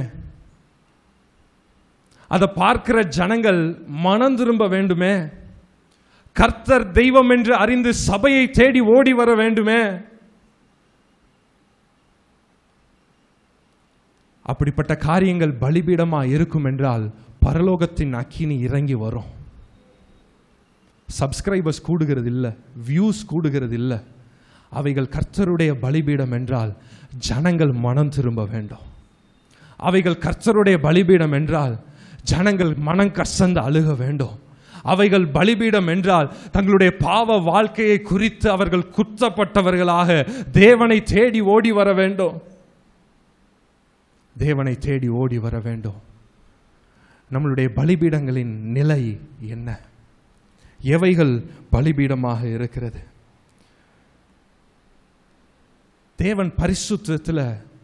அதை பார்க்கிற ஜனங்கள் மனம் திரும்ப வேண்டுமே கர்த்தர் தெய்வம் என்று அறிந்து சபையை தேடி ஓடி வர வேண்டுமே அப்படிப்பட்ட காரியங்கள் பலிபீடமா இருக்கும் என்றால் பரலோகத்தின் அக்கினி இறங்கி வரும் சப்ஸ்கிரைபர்ஸ் கூடுகிறது இல்லை வியூஸ் கூடுகிறது இல்லை அவைகள் கர்த்தருடைய பலிபீடம் என்றால் ஜனங்கள் மனம் திரும்ப வேண்டும் அவைகள் கர்த்தருடைய பலிபீடம் என்றால் ஜனங்கள் மனம் கசந்து அழுக வேண்டும் அவைகள் பலிபீடம் என்றால் தங்களுடைய பாவ வாழ்க்கையை குறித்து அவர்கள் குத்தப்பட்டவர்களாக தேவனை தேடி ஓடி வர வேண்டும் தேவனை தேடி ஓடி வர வேண்டும் நம்மளுடைய பலிபீடங்களின் நிலை என்ன எவைகள் பலிபீடமாக இருக்கிறது தேவன் பரிசுத்தத்தில்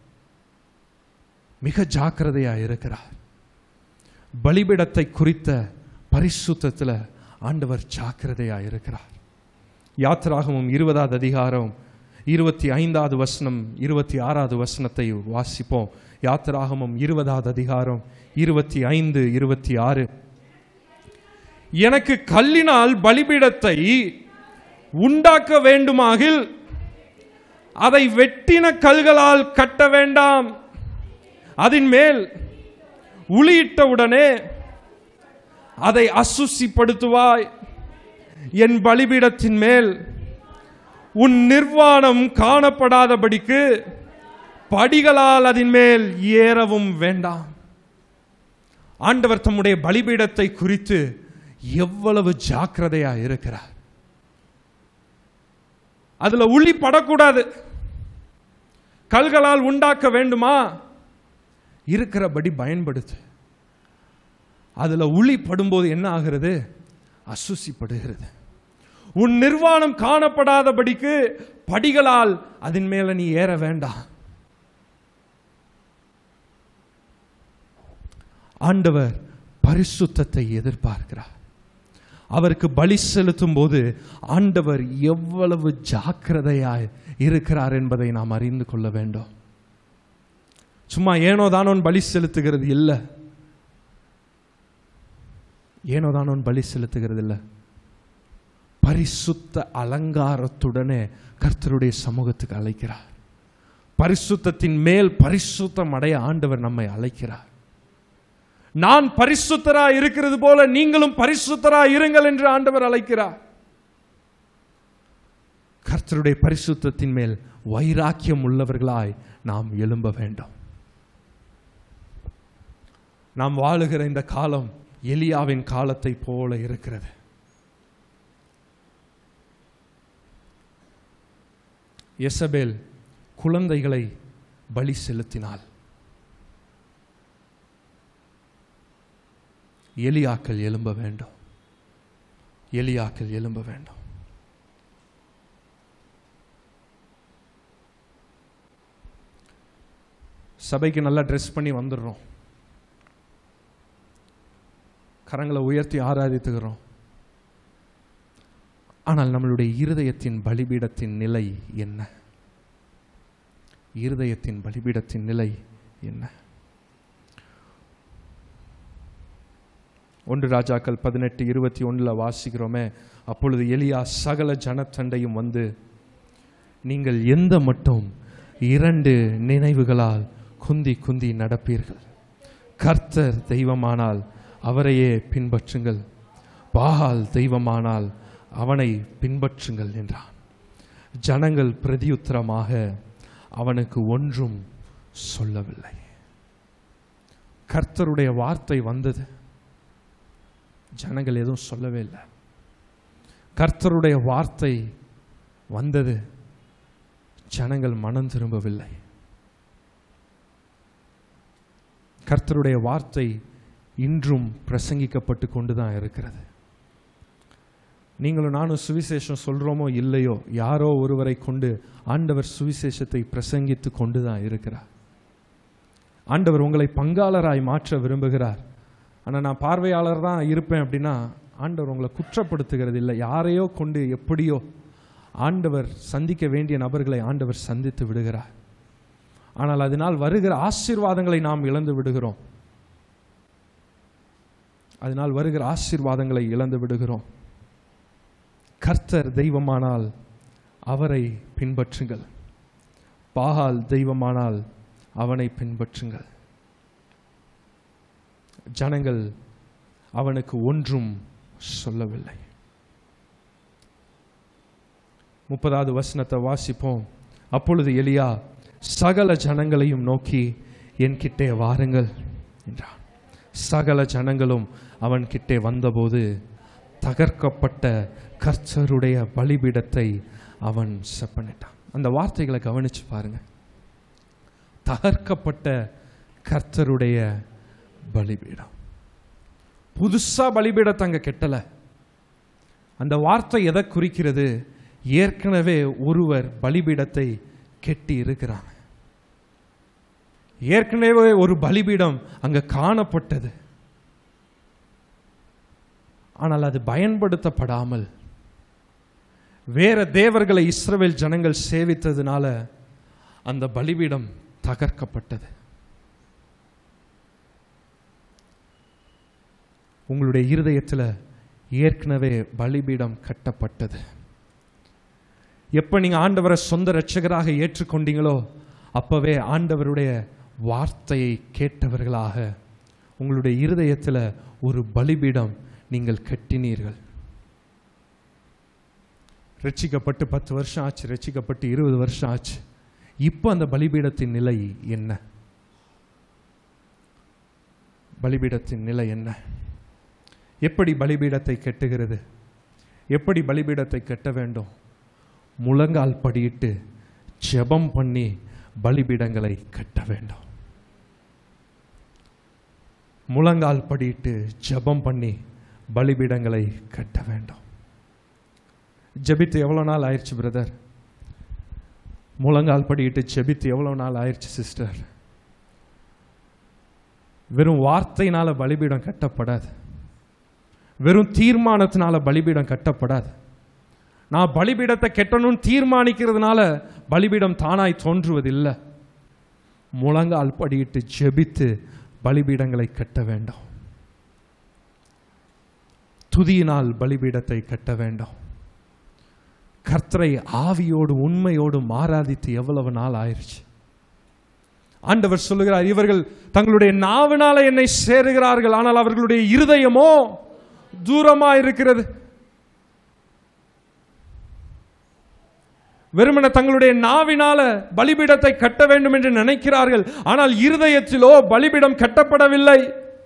மிக ஜாக்கிரதையா இருக்கிறார் பலிபீடத்தை குறித்த பரிசுத்தத்தில் ஆண்டவர் ஜாக்கிரதையா இருக்கிறார் யாத்திராகமும் இருபதாவது அதிகாரம் இருபத்தி ஐந்தாவது வசனம் இருபத்தி ஆறாவது வசனத்தை வாசிப்போம் யாத்திராகமும் இருபதாவது அதிகாரம் இருபத்தி ஐந்து இருபத்தி ஆறு எனக்கு கல்லினால் பலிபீடத்தை உண்டாக்க வேண்டுமாகில் அதை வெட்டின கல்களால் கட்ட வேண்டாம் அதன் மேல் உளியிட்டவுடனே அதை அசுசிப்படுத்துவாய் என் பலிபீடத்தின் மேல் உன் நிர்வாணம் காணப்படாதபடிக்கு படிகளால் அதன் மேல் ஏறவும் வேண்டாம் ஆண்டவர் தம்முடைய பலிபீடத்தை குறித்து எவ்வளவு ஜாக்கிரதையா இருக்கிறார் அதுல உளி படக்கூடாது கல்களால் உண்டாக்க வேண்டுமா இருக்கிறபடி பயன்படுத்து அதுல உளி படும்போது என்ன ஆகிறது அசுசிப்படுகிறது உன் நிர்வாணம் காணப்படாதபடிக்கு படிகளால் அதன் மேல நீ ஏற வேண்டாம் ஆண்டவர் பரிசுத்தத்தை எதிர்பார்க்கிறார் அவருக்கு பலி செலுத்தும் போது ஆண்டவர் எவ்வளவு ஜாக்கிரதையாய் இருக்கிறார் என்பதை நாம் அறிந்து கொள்ள வேண்டும் சும்மா ஏனோ தானோன் பலி செலுத்துகிறது இல்லை ஏனோ தானோன் பலி செலுத்துகிறது இல்லை பரிசுத்த அலங்காரத்துடனே கர்த்தருடைய சமூகத்துக்கு அழைக்கிறார் பரிசுத்தத்தின் மேல் பரிசுத்தம் அடைய ஆண்டவர் நம்மை அழைக்கிறார் நான் பரிசுத்தரா இருக்கிறது போல நீங்களும் பரிசுத்தரா இருங்கள் என்று ஆண்டவர் அழைக்கிறார் கர்த்தருடைய பரிசுத்தத்தின் மேல் வைராக்கியம் உள்ளவர்களாய் நாம் எழும்ப வேண்டும் நாம் வாழுகிற இந்த காலம் எலியாவின் காலத்தை போல இருக்கிறது எசபேல் குழந்தைகளை பலி செலுத்தினாள் எலியாக்கள் எழும்ப வேண்டும் எலியாக்கள் எழும்ப வேண்டும் சபைக்கு நல்லா ட்ரெஸ் பண்ணி வந்துடுறோம் கரங்களை உயர்த்தி ஆராதித்துகிறோம் ஆனால் நம்மளுடைய இருதயத்தின் பலிபீடத்தின் நிலை என்ன இருதயத்தின் பலிபீடத்தின் நிலை என்ன ஒன்று ராஜாக்கள் பதினெட்டு இருபத்தி ஒன்றில் வாசிக்கிறோமே அப்பொழுது எலியா சகல ஜனத்தண்டையும் வந்து நீங்கள் எந்த மட்டும் இரண்டு நினைவுகளால் குந்தி குந்தி நடப்பீர்கள் கர்த்தர் தெய்வமானால் அவரையே பின்பற்றுங்கள் பாகால் தெய்வமானால் அவனை பின்பற்றுங்கள் என்றான் ஜனங்கள் பிரதியுத்தரமாக அவனுக்கு ஒன்றும் சொல்லவில்லை கர்த்தருடைய வார்த்தை வந்தது ஜனங்கள் எதுவும் சொல்லவே இல்லை கர்த்தருடைய வார்த்தை வந்தது ஜனங்கள் மனம் திரும்பவில்லை கர்த்தருடைய வார்த்தை இன்றும் பிரசங்கிக்கப்பட்டு கொண்டு தான் இருக்கிறது நீங்களும் நானும் சுவிசேஷம் சொல்கிறோமோ இல்லையோ யாரோ ஒருவரை கொண்டு ஆண்டவர் சுவிசேஷத்தை பிரசங்கித்து கொண்டு தான் இருக்கிறார் ஆண்டவர் உங்களை பங்காளராய் மாற்ற விரும்புகிறார் ஆனால் நான் பார்வையாளர் தான் இருப்பேன் அப்படின்னா ஆண்டவர் உங்களை குற்றப்படுத்துகிறது இல்லை யாரையோ கொண்டு எப்படியோ ஆண்டவர் சந்திக்க வேண்டிய நபர்களை ஆண்டவர் சந்தித்து விடுகிறார் ஆனால் அதனால் வருகிற ஆசீர்வாதங்களை நாம் இழந்து விடுகிறோம் அதனால் வருகிற ஆசீர்வாதங்களை இழந்து விடுகிறோம் கர்த்தர் தெய்வமானால் அவரை பின்பற்றுங்கள் பாகால் தெய்வமானால் அவனை பின்பற்றுங்கள் ஜனங்கள் அவனுக்கு ஒன்றும் சொல்லவில்லை முப்பதாவது வசனத்தை வாசிப்போம் அப்பொழுது எலியா சகல ஜனங்களையும் நோக்கி என்கிட்டே வாருங்கள் என்றான் சகல ஜனங்களும் அவன் கிட்டே வந்தபோது தகர்க்கப்பட்ட கர்த்தருடைய பலிபீடத்தை அவன் செப்பனிட்டான் அந்த வார்த்தைகளை கவனிச்சு பாருங்க தகர்க்கப்பட்ட கர்த்தருடைய பலிபீடம் புதுசா பலிபீடத்தை அங்க கெட்டல அந்த வார்த்தை எதை குறிக்கிறது ஏற்கனவே ஒருவர் பலிபீடத்தை கெட்டி இருக்கிறாங்க ஏற்கனவே ஒரு பலிபீடம் அங்க காணப்பட்டது ஆனால் அது பயன்படுத்தப்படாமல் வேற தேவர்களை இஸ்ரவேல் ஜனங்கள் சேவித்ததுனால அந்த பலிபீடம் தகர்க்கப்பட்டது உங்களுடைய இருதயத்தில் ஏற்கனவே பலிபீடம் கட்டப்பட்டது எப்போ நீங்கள் ஆண்டவரை சொந்த இரட்சகராக ஏற்றுக்கொண்டீங்களோ அப்போவே ஆண்டவருடைய வார்த்தையை கேட்டவர்களாக உங்களுடைய இருதயத்தில் ஒரு பலிபீடம் நீங்கள் கட்டினீர்கள் ரட்சிக்கப்பட்டு பத்து வருஷம் ஆச்சு ரட்சிக்கப்பட்டு இருபது வருஷம் ஆச்சு இப்போ அந்த பலிபீடத்தின் நிலை என்ன பலிபீடத்தின் நிலை என்ன எப்படி பலிபீடத்தை கட்டுகிறது எப்படி பலிபீடத்தை கட்ட வேண்டும் முழங்கால் படியிட்டு ஜெபம் பண்ணி பலிபீடங்களை கட்ட வேண்டும் முழங்கால் படியிட்டு ஜெபம் பண்ணி பலிபீடங்களை கட்ட வேண்டும் ஜெபித்து எவ்வளோ நாள் ஆயிடுச்சு பிரதர் முழங்கால் படியிட்டு ஜெபித்து எவ்வளோ நாள் ஆயிடுச்சு சிஸ்டர் வெறும் வார்த்தையினால பலிபீடம் கட்டப்படாது வெறும் தீர்மானத்தினால பலிபீடம் கட்டப்படாது நான் பலிபீடத்தை கெட்டணும்னு தீர்மானிக்கிறதுனால பலிபீடம் தானாய் தோன்றுவதில்லை முழங்கால் படியிட்டு ஜெபித்து பலிபீடங்களை கட்ட வேண்டும் துதியினால் பலிபீடத்தை கட்ட வேண்டும் கர்த்தரை ஆவியோடு உண்மையோடு ஆராதித்து எவ்வளவு நாள் ஆயிருச்சு ஆண்டவர் சொல்லுகிறார் இவர்கள் தங்களுடைய நாவினால என்னை சேருகிறார்கள் ஆனால் அவர்களுடைய இருதயமோ தூரமா இருக்கிறது வெறுமன தங்களுடைய நாவினால பலிபீடத்தை கட்ட வேண்டும் என்று நினைக்கிறார்கள் ஆனால் இருதயத்திலோ பலிபீடம் கட்டப்படவில்லை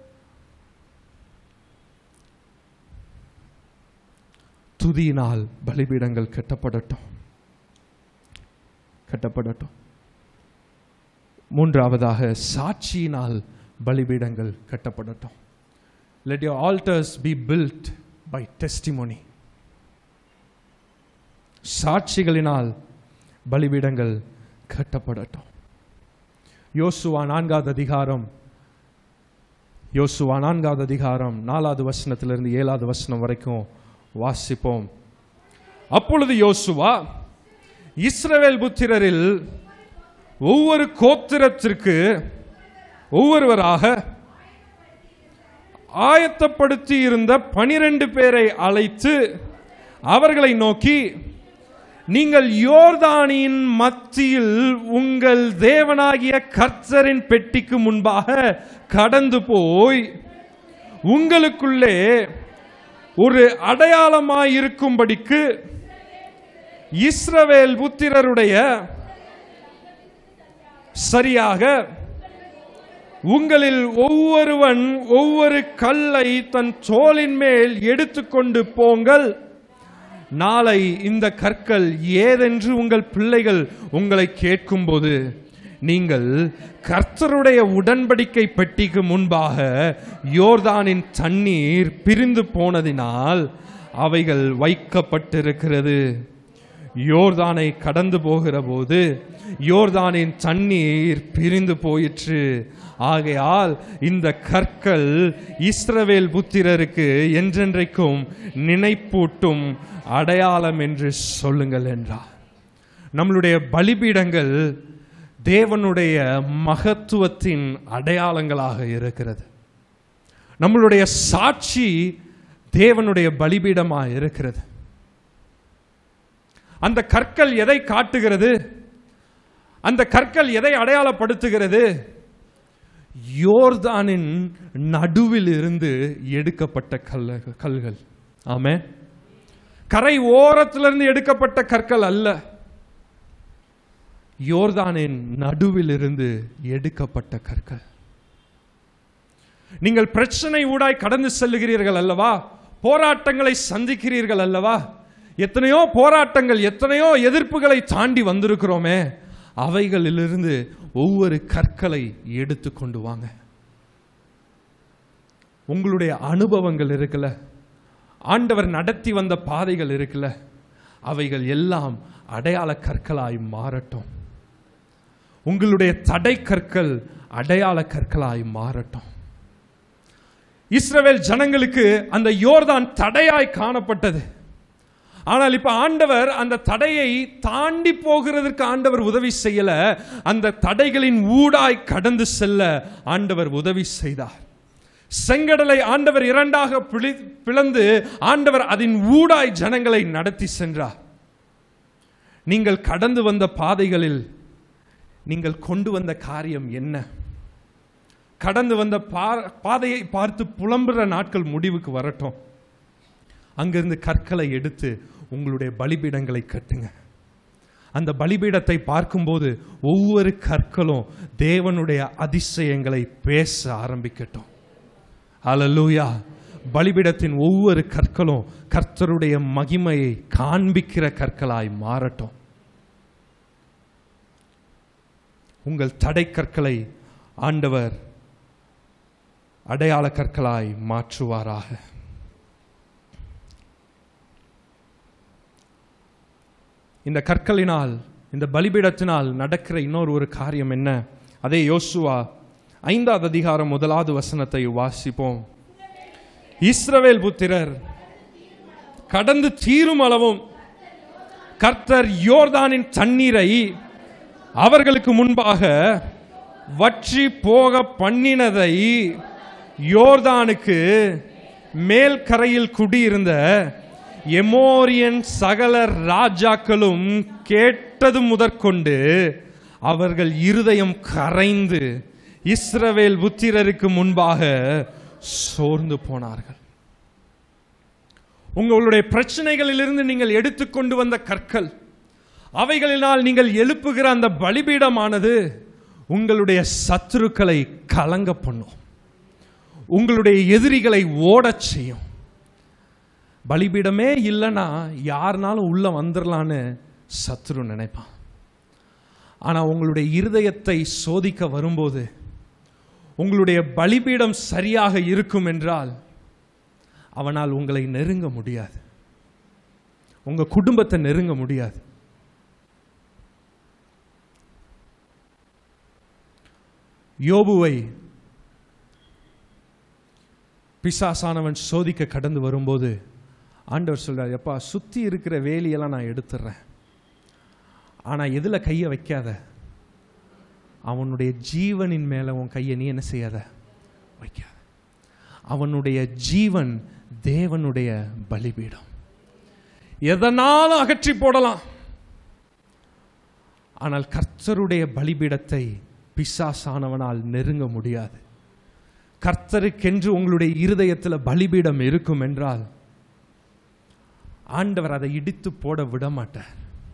துதியினால் பலிபீடங்கள் கட்டப்படட்டும் கட்டப்படட்டும் மூன்றாவதாக சாட்சியினால் பலிபீடங்கள் கட்டப்படட்டும் let your altars be built by testimony சாட்சிகளினால் பலிபீடங்கள் கட்டப்படட்டும் யோசுவா நான்காவது அதிகாரம் யோசுவா நான்காவது அதிகாரம் நாலாவது வசனத்திலிருந்து ஏழாவது வசனம் வரைக்கும் வாசிப்போம் அப்பொழுது யோசுவா இஸ்ரவேல் புத்திரரில் ஒவ்வொரு கோத்திரத்திற்கு ஒவ்வொருவராக ஆயத்தப்படுத்தி இருந்த பனிரெண்டு பேரை அழைத்து அவர்களை நோக்கி நீங்கள் யோர்தானின் மத்தியில் உங்கள் தேவனாகிய கர்த்தரின் பெட்டிக்கு முன்பாக கடந்து போய் உங்களுக்குள்ளே ஒரு அடையாளமாயிருக்கும்படிக்கு இஸ்ரவேல் புத்திரருடைய சரியாக உங்களில் ஒவ்வொருவன் ஒவ்வொரு கல்லை தன் தோளின் மேல் எடுத்துக்கொண்டு போங்கள் நாளை இந்த கற்கள் ஏதென்று உங்கள் பிள்ளைகள் உங்களை கேட்கும்போது நீங்கள் கர்த்தருடைய உடன்படிக்கை பெட்டிக்கு முன்பாக யோர்தானின் தண்ணீர் பிரிந்து போனதினால் அவைகள் வைக்கப்பட்டிருக்கிறது யோர்தானை கடந்து போகிற போது யோர்தானின் தண்ணீர் பிரிந்து போயிற்று ஆகையால் இந்த கற்கள் இஸ்ரவேல் புத்திரருக்கு என்றென்றைக்கும் நினைப்பூட்டும் அடையாளம் என்று சொல்லுங்கள் என்றார் நம்மளுடைய பலிபீடங்கள் தேவனுடைய மகத்துவத்தின் அடையாளங்களாக இருக்கிறது நம்மளுடைய சாட்சி தேவனுடைய பலிபீடமாக இருக்கிறது அந்த கற்கள் எதை காட்டுகிறது அந்த கற்கள் எதை அடையாளப்படுத்துகிறது யோர்தானின் நடுவில் இருந்து எடுக்கப்பட்ட கல்ல கல்கள் ஆமே கரை ஓரத்திலிருந்து எடுக்கப்பட்ட கற்கள் அல்ல யோர்தானின் நடுவில் இருந்து எடுக்கப்பட்ட கற்கள் நீங்கள் பிரச்சனை ஊடாய் கடந்து செல்லுகிறீர்கள் அல்லவா போராட்டங்களை சந்திக்கிறீர்கள் அல்லவா எத்தனையோ போராட்டங்கள் எத்தனையோ எதிர்ப்புகளை தாண்டி வந்திருக்கிறோமே அவைகளிலிருந்து ஒவ்வொரு கற்களை எடுத்து கொண்டு வாங்க உங்களுடைய அனுபவங்கள் இருக்குல்ல ஆண்டவர் நடத்தி வந்த பாதைகள் இருக்குல்ல அவைகள் எல்லாம் அடையாள கற்களாய் மாறட்டும் உங்களுடைய தடை கற்கள் அடையாள கற்களாய் மாறட்டும் இஸ்ரவேல் ஜனங்களுக்கு அந்த யோர்தான் தடையாய் காணப்பட்டது ஆனால் இப்ப ஆண்டவர் அந்த தடையை தாண்டி போகிறதற்கு ஆண்டவர் உதவி செய்யல அந்த தடைகளின் ஊடாய் கடந்து செல்ல ஆண்டவர் உதவி செய்தார் செங்கடலை ஆண்டவர் இரண்டாக பிளி- பிளந்து ஆண்டவர் அதன் ஊடாய் ஜனங்களை நடத்தி சென்றார் நீங்கள் கடந்து வந்த பாதைகளில் நீங்கள் கொண்டு வந்த காரியம் என்ன கடந்து வந்த பா- பாதையை பார்த்து புலம்புற நாட்கள் முடிவுக்கு வரட்டும் அங்கிருந்து கற்களை எடுத்து உங்களுடைய பலிபீடங்களை கட்டுங்க அந்த பலிபீடத்தை பார்க்கும்போது ஒவ்வொரு கற்களும் தேவனுடைய அதிசயங்களை பேச ஆரம்பிக்கட்டும் அல்லேலூயா பலிபீடத்தின் ஒவ்வொரு கற்களும் கர்த்தருடைய மகிமையை காண்பிக்கிற கற்களாய் மாறட்டும் உங்கள் தடை கற்களை ஆண்டவர் அடையாள கற்களாய் மாற்றுவாராக இந்த கற்களினால் இந்த பலிபீடத்தினால் நடக்கிற இன்னொரு ஒரு காரியம் என்ன அதே யோசுவா ஐந்தாவது அதிகாரம் முதலாவது வசனத்தை வாசிப்போம் இஸ்ரவேல் புத்திரர் கடந்து தீரும் அளவும் கர்த்தர் யோர்தானின் தண்ணீரை அவர்களுக்கு முன்பாக வற்றி போக பண்ணினதை யோர்தானுக்கு மேல் கரையில் குடியிருந்த எமோரியன் சகல ராஜாக்களும் கேட்டது முதற்கொண்டு அவர்கள் இருதயம் கரைந்து இஸ்ரவேல் புத்திரருக்கு முன்பாக சோர்ந்து போனார்கள் உங்களுடைய பிரச்சனைகளிலிருந்து நீங்கள் எடுத்துக்கொண்டு வந்த கற்கள் அவைகளினால் நீங்கள் எழுப்புகிற அந்த பலிபீடமானது உங்களுடைய சத்துருக்களை கலங்க பண்ணும் உங்களுடைய எதிரிகளை ஓடச் செய்யும் பலிபீடமே இல்லைன்னா யாருனாலும் உள்ள வந்துடலான்னு சத்துரு நினைப்பான் ஆனா உங்களுடைய இருதயத்தை சோதிக்க வரும்போது உங்களுடைய பலிபீடம் சரியாக இருக்கும் என்றால் அவனால் உங்களை நெருங்க முடியாது உங்க குடும்பத்தை நெருங்க முடியாது யோபுவை பிசாசானவன் சோதிக்க கடந்து வரும்போது ஆண்டவர் சொல்றார் எப்பா சுத்தி இருக்கிற வேலியெல்லாம் நான் எடுத்துடுறேன் ஆனா எதுல கையை வைக்காத அவனுடைய ஜீவனின் மேல உன் கையை நீ என்ன செய்யாத வைக்காத அவனுடைய ஜீவன் தேவனுடைய பலிபீடம் எதனாலும் அகற்றி போடலாம் ஆனால் கர்த்தருடைய பலிபீடத்தை பிசாசானவனால் நெருங்க முடியாது கர்த்தருக்கென்று உங்களுடைய இருதயத்தில் பலிபீடம் இருக்கும் என்றால் ஆண்டவர் அதை இடித்து போட விட மாட்டார்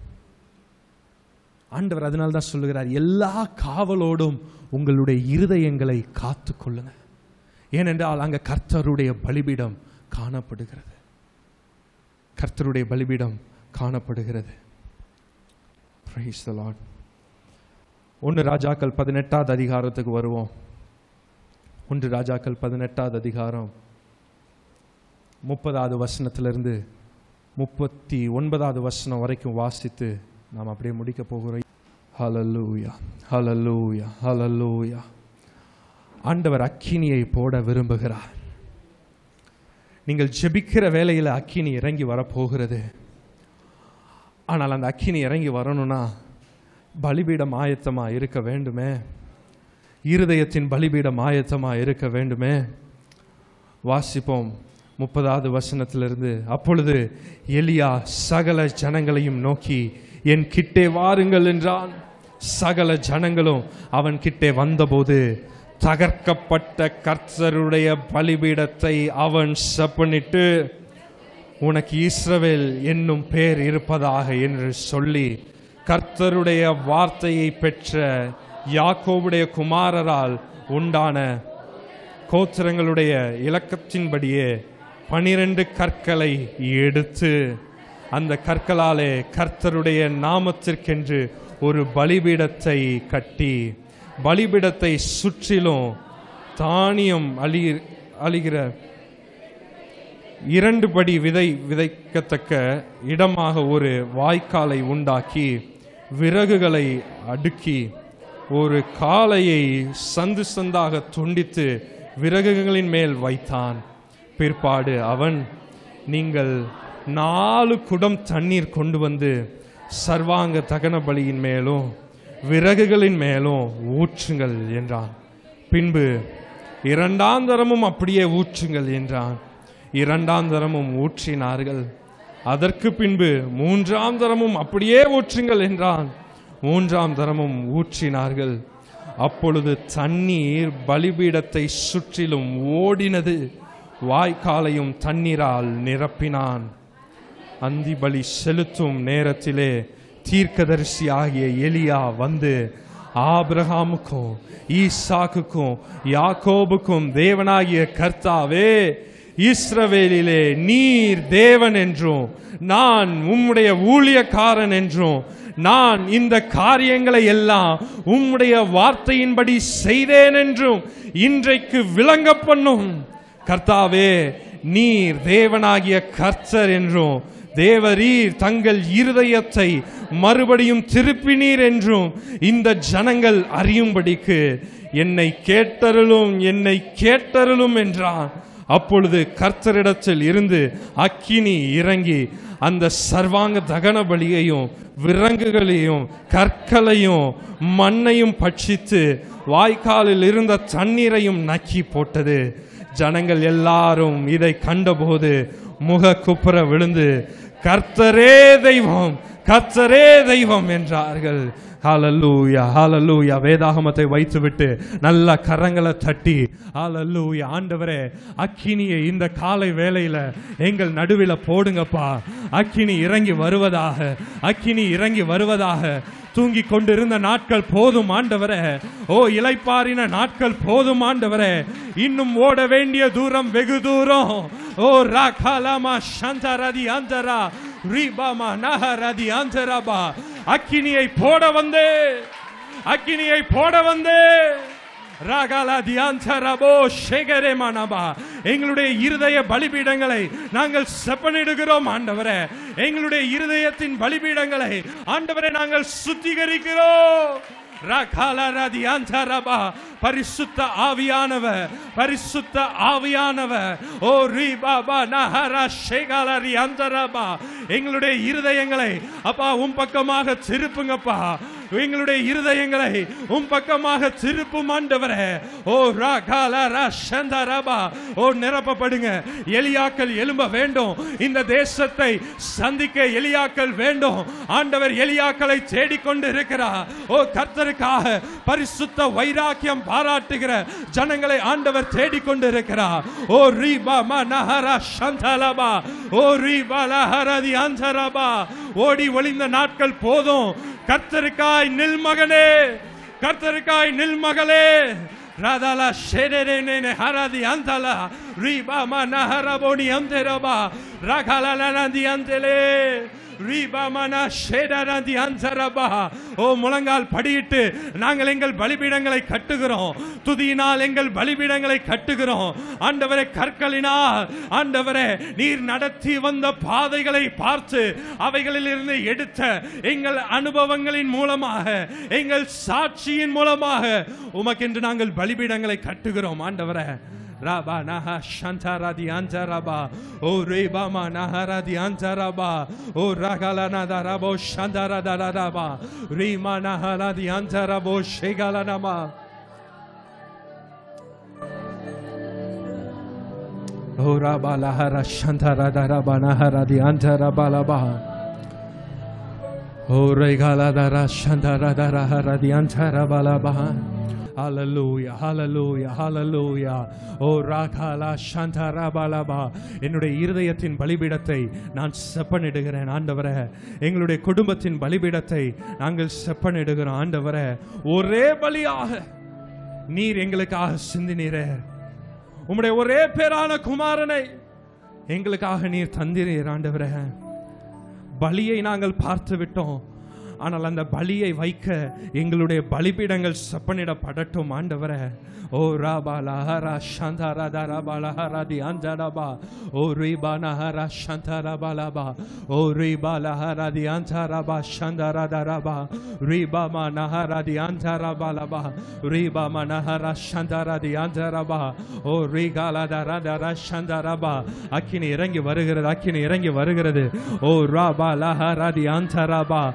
ஆண்டவர் அதனால தான் சொல்லுகிறார் எல்லா காவலோடும் உங்களுடைய இருதயங்களை காத்து கொள்ளுங்க ஏனென்றால் அங்க கர்த்தருடைய பலிபீடம் காணப்படுகிறது கர்த்தருடைய பலிபீடம் காணப்படுகிறது Praise the Lord. ஒன்று ராஜாக்கள் பதினெட்டாவது அதிகாரத்துக்கு வருவோம் ஒன்று ராஜாக்கள் பதினெட்டாவது அதிகாரம் முப்பதாவது வசனத்திலிருந்து முப்பத்தி ஒன்பதாவது வசனம் வரைக்கும் வாசித்து நாம் அப்படியே முடிக்க போகிறோம் ஹalleluya ஹalleluya ஹalleluya ஆண்டவர் அக்கினியை போட விரும்புகிறார் நீங்கள் ஜெபிக்கிற வேளையில் அக்கினி இறங்கி வரப்போகிறது ஆனால் அந்த அக்கினி இறங்கி வரணும்னா பலிபீடம் ஆயத்தமா இருக்க வேண்டுமே இருதயத்தின் பலிபீடம் ஆயத்தமா இருக்க வேண்டுமே வாசிப்போம் முப்பதாவது வசனத்திலிருந்து அப்பொழுது எலியா சகல ஜனங்களையும் நோக்கி என் கிட்டே வாருங்கள் என்றான் சகல ஜனங்களும் அவன் கிட்டே வந்தபோது தகர்க்கப்பட்ட கர்த்தருடைய பலிபீடத்தை அவன் செப்பனிட்டு உனக்கு இஸ்ரவேல் என்னும் பேர் இருப்பதாக என்று சொல்லி கர்த்தருடைய வார்த்தையை பெற்ற யாக்கோபுடைய குமாரரால் உண்டான கோத்திரங்களுடைய இலக்கத்தின்படியே பனிரெண்டு கற்களை எடுத்து அந்த கற்களாலே கர்த்தருடைய நாமத்திற்கென்று ஒரு பலிபீடத்தை கட்டி பலிபீடத்தை சுற்றிலும் தானியம் அழி அழிகிற இரண்டு படி விதை விதைக்கத்தக்க இடமாக ஒரு வாய்க்காலை உண்டாக்கி விறகுகளை அடுக்கி ஒரு காளையை சந்து சந்தாக துண்டித்து விறகுகளின் மேல் வைத்தான் பிற்பாடு அவன் நீங்கள் நாலு குடம் தண்ணீர் கொண்டு வந்து சர்வாங்க தகன பலியின் மேலும் விறகுகளின் மேலும் ஊற்றுங்கள் என்றான் பின்பு இரண்டாம் தரமும் அப்படியே ஊற்றுங்கள் என்றான் இரண்டாம் தரமும் ஊற்றினார்கள் அதற்கு பின்பு மூன்றாம் தரமும் அப்படியே ஊற்றுங்கள் என்றான் மூன்றாம் தரமும் ஊற்றினார்கள் அப்பொழுது தண்ணீர் பலிபீடத்தை சுற்றிலும் ஓடினது வாய்க்காலையும் தண்ணீரால் நிரப்பினான் அந்தி பலி செலுத்தும் நேரத்திலே தீர்க்கதரிசியாகிய எலியா வந்து ஆபிரகாமுக்கும் ஈசாக்குக்கும் யாக்கோபுக்கும் தேவனாகிய கர்த்தாவே இஸ்ரவேலிலே நீர் தேவன் என்றும் நான் உம்முடைய ஊழியக்காரன் என்றும் நான் இந்த காரியங்களை எல்லாம் உம்முடைய வார்த்தையின்படி செய்தேன் என்றும் இன்றைக்கு விளங்க பண்ணும் கர்த்தாவே நீர் தேவனாகிய கர்த்தர் என்றும் தேவரீர் தங்கள் இருதயத்தை மறுபடியும் திருப்பினீர் என்றும் இந்த ஜனங்கள் அறியும்படிக்கு என்னை கேட்டருளும் என்னை கேட்டருளும் என்றான் அப்பொழுது கர்த்தரிடத்தில் இருந்து அக்கினி இறங்கி அந்த சர்வாங்க தகன பலியையும் விறங்குகளையும் கற்களையும் மண்ணையும் பட்சித்து வாய்க்காலில் இருந்த தண்ணீரையும் நக்கி போட்டது ஜனங்கள் எல்லாரும் இதை கண்டபோது முக குப்புற விழுந்து கர்த்தரே தெய்வம் கர்த்தரே தெய்வம் என்றார்கள் ஹalleluya ஹalleluya வேதாகமத்தை வைத்துவிட்டு நல்ல கரங்களை தட்டி ஹalleluya ஆண்டவரே அக்கினியை இந்த காலை வேளையில எங்கள் நடுவில் போடுங்கப்பா அக்கினி இறங்கி வருவதாக அக்கினி இறங்கி வருவதாக தூங்கி கொண்டிருந்த நாட்கள் போதும் ஆண்டவரே ஓ இலைப்பாரின நாட்கள் போதும் ஆண்டவரே இன்னும் ஓட வேண்டிய தூரம் வெகு தூரம் ஓ ராகாலாமா சந்தரதி அந்தரா ரீபாமா நகரதி அந்தரபா அக்கினியை போட வந்தே அக்கினியை போட வந்தே ராகாலா தியாந்தரபோ ஷேகரே மனபா எங்களுடைய இருதய பலிபீடங்களை நாங்கள் செப்பனிடுகிறோம் ஆண்டவரே எங்களுடைய இருதயத்தின் பலிபீடங்களை ஆண்டவரே நாங்கள் சுத்திகரிக்கிறோம் ரகாலரதி அந்தரபா பரிசுத்த ஆவியானவர் பரிசுத்த ஆவியானவர் ஓ ரீ பாபா நஹரா ஷேகாலரி அந்தரபா எங்களுடைய இருதயங்களை அப்பா உம் பக்கமாக திருப்புங்கப்பா எங்களுடைய இருதயங்களை உம் பக்கமாக திருப்பும் ஆண்டவரே ஓ ராகாலரா சந்தரபா ஓ நிரப்பப்படுங்க எலியாக்கள் எழும்ப வேண்டும் இந்த தேசத்தை சந்திக்க எலியாக்கள் வேண்டும் ஆண்டவர் எலியாக்களை தேடிக்கொண்டு இருக்கிறார் ஓ கர்த்தருக்காக பரிசுத்த வைராக்கியம் பாராட்டுகிற ஜனங்களை ஆண்டவர் தேடிக்கொண்டு இருக்கிறார் ஓ ரீபா மனஹரா சந்தலபா ஓ ரீபா லஹரதி அந்தரபா ஓடி ஒளிந்த நாட்கள் போதும் கர்த்தருக்காய் நில் மகனே கர்த்தருக்காய் நில் மகளே ராதாலா ஷெரேனே ஹரதி அந்தலா ரீபா மனஹரபோனி அந்தரபா ரகலல நதி அந்தலே ரீபாமனா ஷேடரதி அன்சரபா ஓ முழங்கால் படியிட்டு நாங்கள் எங்கள் பலிபீடங்களை கட்டுகிறோம் துதியினால் எங்கள் பலிபீடங்களை கட்டுகிறோம் ஆண்டவரே கற்களினால் ஆண்டவரே நீர் நடத்தி வந்த பாதைகளை பார்த்து அவைகளில் இருந்து எடுத்த எங்கள் அனுபவங்களின் மூலமாக எங்கள் சாட்சியின் மூலமாக உமக்கென்று நாங்கள் பலிபீடங்களை கட்டுகிறோம் ஆண்டவரே Raba naha shantara di antaraba. O rebama nahara di antaraba. O ragala nadarabo shandara daraba. Rima nahara di antarabo shegala nama. O raba lahara shantara daraba nahara di antaraba laba. O regala dara shantara darahara di antaraba laba. ஹalleluya ஹalleluya ஹalleluya ஓ ராகாலா சந்தரபலபா என்னுடைய இருதயத்தின் பலிபீடத்தை நான் செப்பனிடுகிறேன் ஆண்டவரே எங்களுடைய குடும்பத்தின் பலிபீடத்தை நாங்கள் செப்பனிடுகிறோம் ஆண்டவரே ஒரே பலியாக நீர் எங்களுக்காக சிந்தினீரே உம்முடைய ஒரே பேரான குமாரனை எங்களுக்காக நீர் தந்திரீர் ஆண்டவரே பலியை நாங்கள் பார்த்து விட்டோம் ஆனால் அந்த பலியை வைக்க எங்களுடைய பலிபீடங்கள் செப்பனிடப்படட்டும் ஆண்டவரே ஓ ராபா லஹரா சந்தாரா தரபா லஹரா தி அந்தரபா ஓ ரீபா நஹரா சந்தரபா லபா ஓ ரீபா லஹரா தி அந்தரபா சந்தரா தரபா ரீபா மா நஹரா தி அந்தரபா லபா ரீபா மா நஹரா சந்தரா தி அந்தரபா ஓ ரீகாலா தரா தரா சந்தரபா அக்கினி இறங்கி வருகிறது அக்கினி இறங்கி வருகிறது ஓ ராபா லஹரா தி அந்தரபா பலி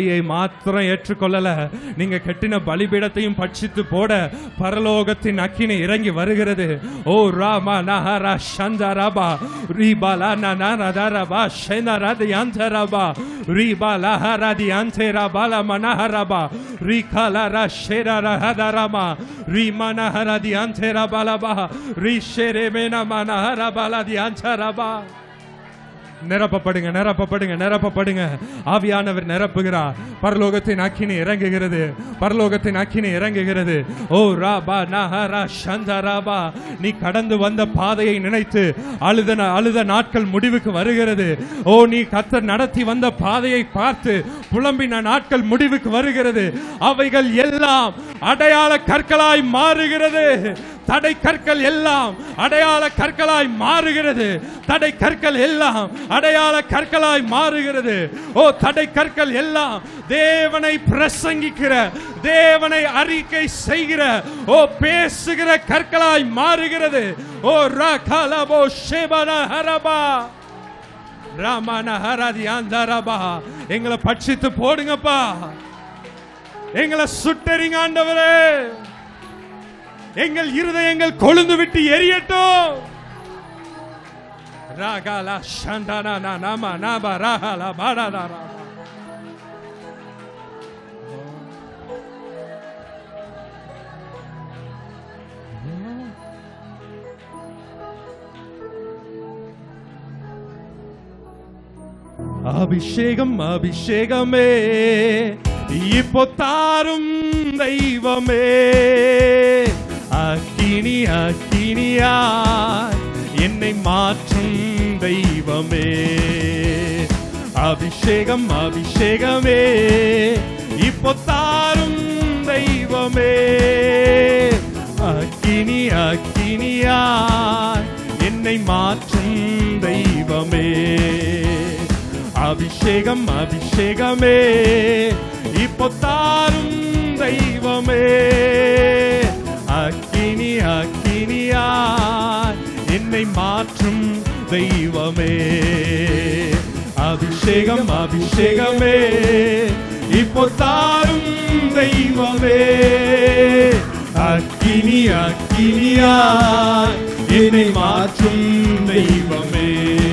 பலியை மாத்திரம் ஏற்றுக்கொள்ளல நீங்க கட்டின பலிபீடத்தையும் பட்சித்து போட பரலோகத்தின் அக்கினி இறங்கி வருகிறது ஓ ராமா நஹரா சந்தரபா ரீபாலா நனரதரபா ஷெனரதி அந்தரபா ரீபாலா ஹரதி அந்தரபால மனஹரபா ரீகாலரா ஷெரரஹதரமா ரீமனஹரதி அந்தரபலபா ரீஷெரெமென மனஹரபலதி அந்தரபா நிரப்பப்படுங்க நிரப்பப்படுங்க நிரப்பப்படுங்க ஆவியானவர் நிரப்புகிறார் பரலோகத்தின் அக்கினி இறங்குகிறது பரலோகத்தின் அக்கினி இறங்குகிறது ஓ ராபா நஹரா சந்தராபா நீ கடந்து வந்த பாதையை நினைத்து அழுத அழுத நாட்கள் முடிவுக்கு வருகிறது ஓ நீ கத்தர் நடத்தி வந்த பாதையை பார்த்து புலம்பின நாட்கள் முடிவுக்கு வருகிறது அவைகள் எல்லாம் அடையாள கற்களாய் மாறுகிறது தடை கற்கள் எல்லாம் அடையாள கற்களாய் மாறுகிறது தடை கற்கள் எல்லாம் அடையாள கற்களாய் மாறுகிறது ஓ தடை கற்கள் எல்லாம் தேவனை பிரசங்கிக்கிற தேவனை அறிக்கை செய்கிற ஓ பேசுகிற கற்களாய் மாறுகிறது ஓ ரகலபோ ஷேபன ஹரபா ராமன ஹரதி அந்தரபா எங்களை பட்சித்து போடுங்கப்பா எங்களை சுட்டறிங்க ஆண்டவரே எங்கள் இருதயங்கள் கொழுந்து விட்டு எரியட்டும் ராகாலா சண்டானா நா நாம நாபா ராகாலா பாடாதா ராபா அபிஷேகம் அபிஷேகமே இப்போ தாரும் தெய்வமே அக்கினி அக்கினியா என்னை மாற்றும் தெய்வமே அபிஷேகம் அபிஷேகமே இப்போ தாரும் தெய்வமே அக்கினி அக்கினியா என்னை மாற்றும் தெய்வமே அபிஷேகம் அபிஷேகமே இப்போ தாரும் தெய்வமே அக்கினி அக்கினியா என்னை மாற்றும் தெய்வமே அபிஷேகம் அபிஷேகமே இப்போ தாரும் தெய்வமே அக்கினி அக்கினியா என்னை மாற்றும் தெய்வமே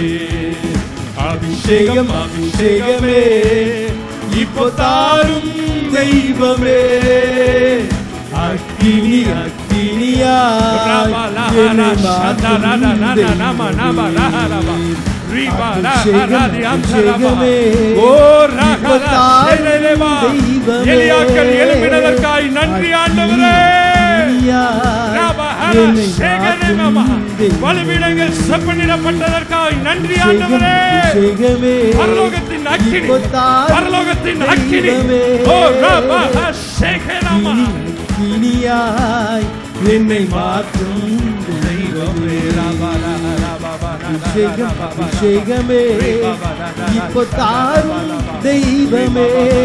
அபிஷேகம் அபிஷேகமே இப்போ தாரும் தெய்வமே
அக்கினி அக்கினியா என்னை மாற்றும் அபிஷேகமே
எலியாக்கள் எழுப்பினதற்காய் நன்றி ஆண்டவரே வலுவிடங்கள் செப்பனிடப்பட்டதற்காய் நன்றி ஆண்டவரே பரலோகத்தின் அக்கினி பரலோகத்தின் அக்கினி ஓ ரபா சேகரமா
இனியாய் என்னை மாற்றும் தெய்வமே அபிஷேகம் அபிஷேகமே இப்போ தாரும் தெய்வமே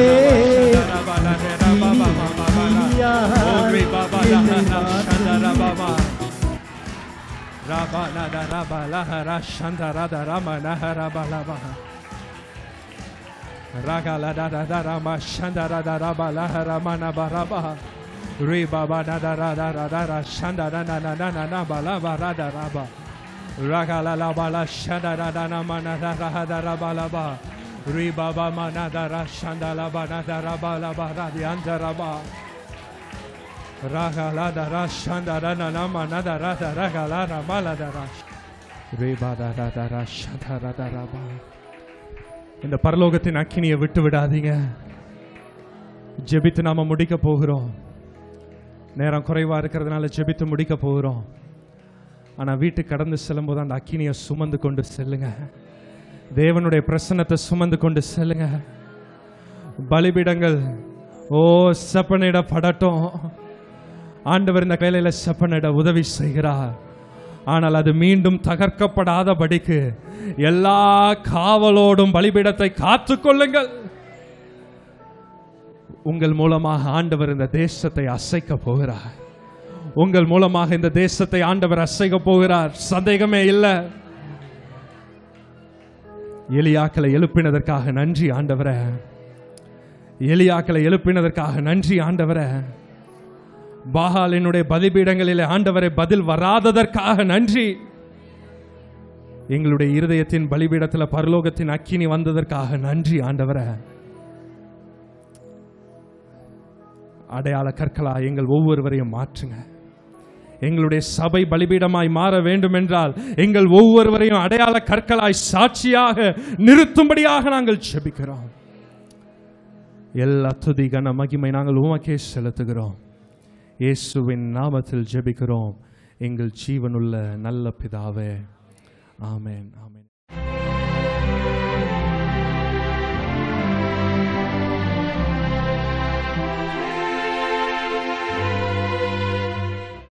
Re baba da da da da da da da shanda da na na na na na ba la ba ra da ra ba Raga la la ba la shanda da da na ma na da ra da ra ba la ba Re baba ma na da ra shanda la ba na da ra ba la ba ra di anda ra ba Raga la da ra shanda da na na ma na da ra da raga la ra ma la da ra Re ba da da da ra shanda ra da ra ba இந்த பரலோகத்தின் அக்கினியை விட்டு விடாதீங்க ஜெபித்து நாம முடிக்க போகிறோம் நேரம் குறைவா இருக்கிறதுனால ஜெபித்து முடிக்க போகிறோம் ஆனா வீட்டுக்கு கடந்து செல்லும்போது அந்த அக்கினியை சுமந்து கொண்டு செல்லுங்க தேவனுடைய பிரசன்னத்தை சுமந்து கொண்டு செல்லுங்க பலிபீடங்கள் ஓ செப்பனிடப்படட்டும் ஆண்டவர் இந்த கையில செப்பனிட உதவி செய்கிறார் ஆனால் அது மீண்டும் தகர்க்கப்படாதபடிக்கு எல்லா காவலோடும் பலிபீடத்தை காத்துக்கொள்ளுங்கள் உங்கள் மூலமாக ஆண்டவர் இந்த தேசத்தை அசைக்க போகிறார் உங்கள் மூலமாக இந்த தேசத்தை ஆண்டவர் அசைக்க போகிறார் சந்தேகமே இல்லை எலியாக்களை எழுப்பினதற்காக நன்றி ஆண்டவரே எலியாக்களை எழுப்பினதற்காக நன்றி ஆண்டவரே பாகால் என்னுடைய பலிபீடங்களிலே ஆண்டவரை பதில் வராததற்காக நன்றி எங்களுடைய இருதயத்தின் பலிபீடத்தில் பரலோகத்தின் அக்கினி வந்ததற்காக நன்றி ஆண்டவரே அடையாள கற்களா எங்கள் ஒவ்வொருவரையும் மாற்றுங்க எங்களுடைய சபை பலிபீடமாய் மாற வேண்டும் என்றால் எங்கள் ஒவ்வொருவரையும் அடையாள கற்களாய் சாட்சியாக நிறுத்தும்படியாக நாங்கள் செபிக்கிறோம் எல்லா துதி கன மகிமை நாங்கள் உமக்கே செலுத்துகிறோம் இயேசுவின் நாமத்தில் ஜெபிக்கிறோம் எங்கள் ஜீவனுள்ள நல்ல பிதாவே ஆமென் ஆமென்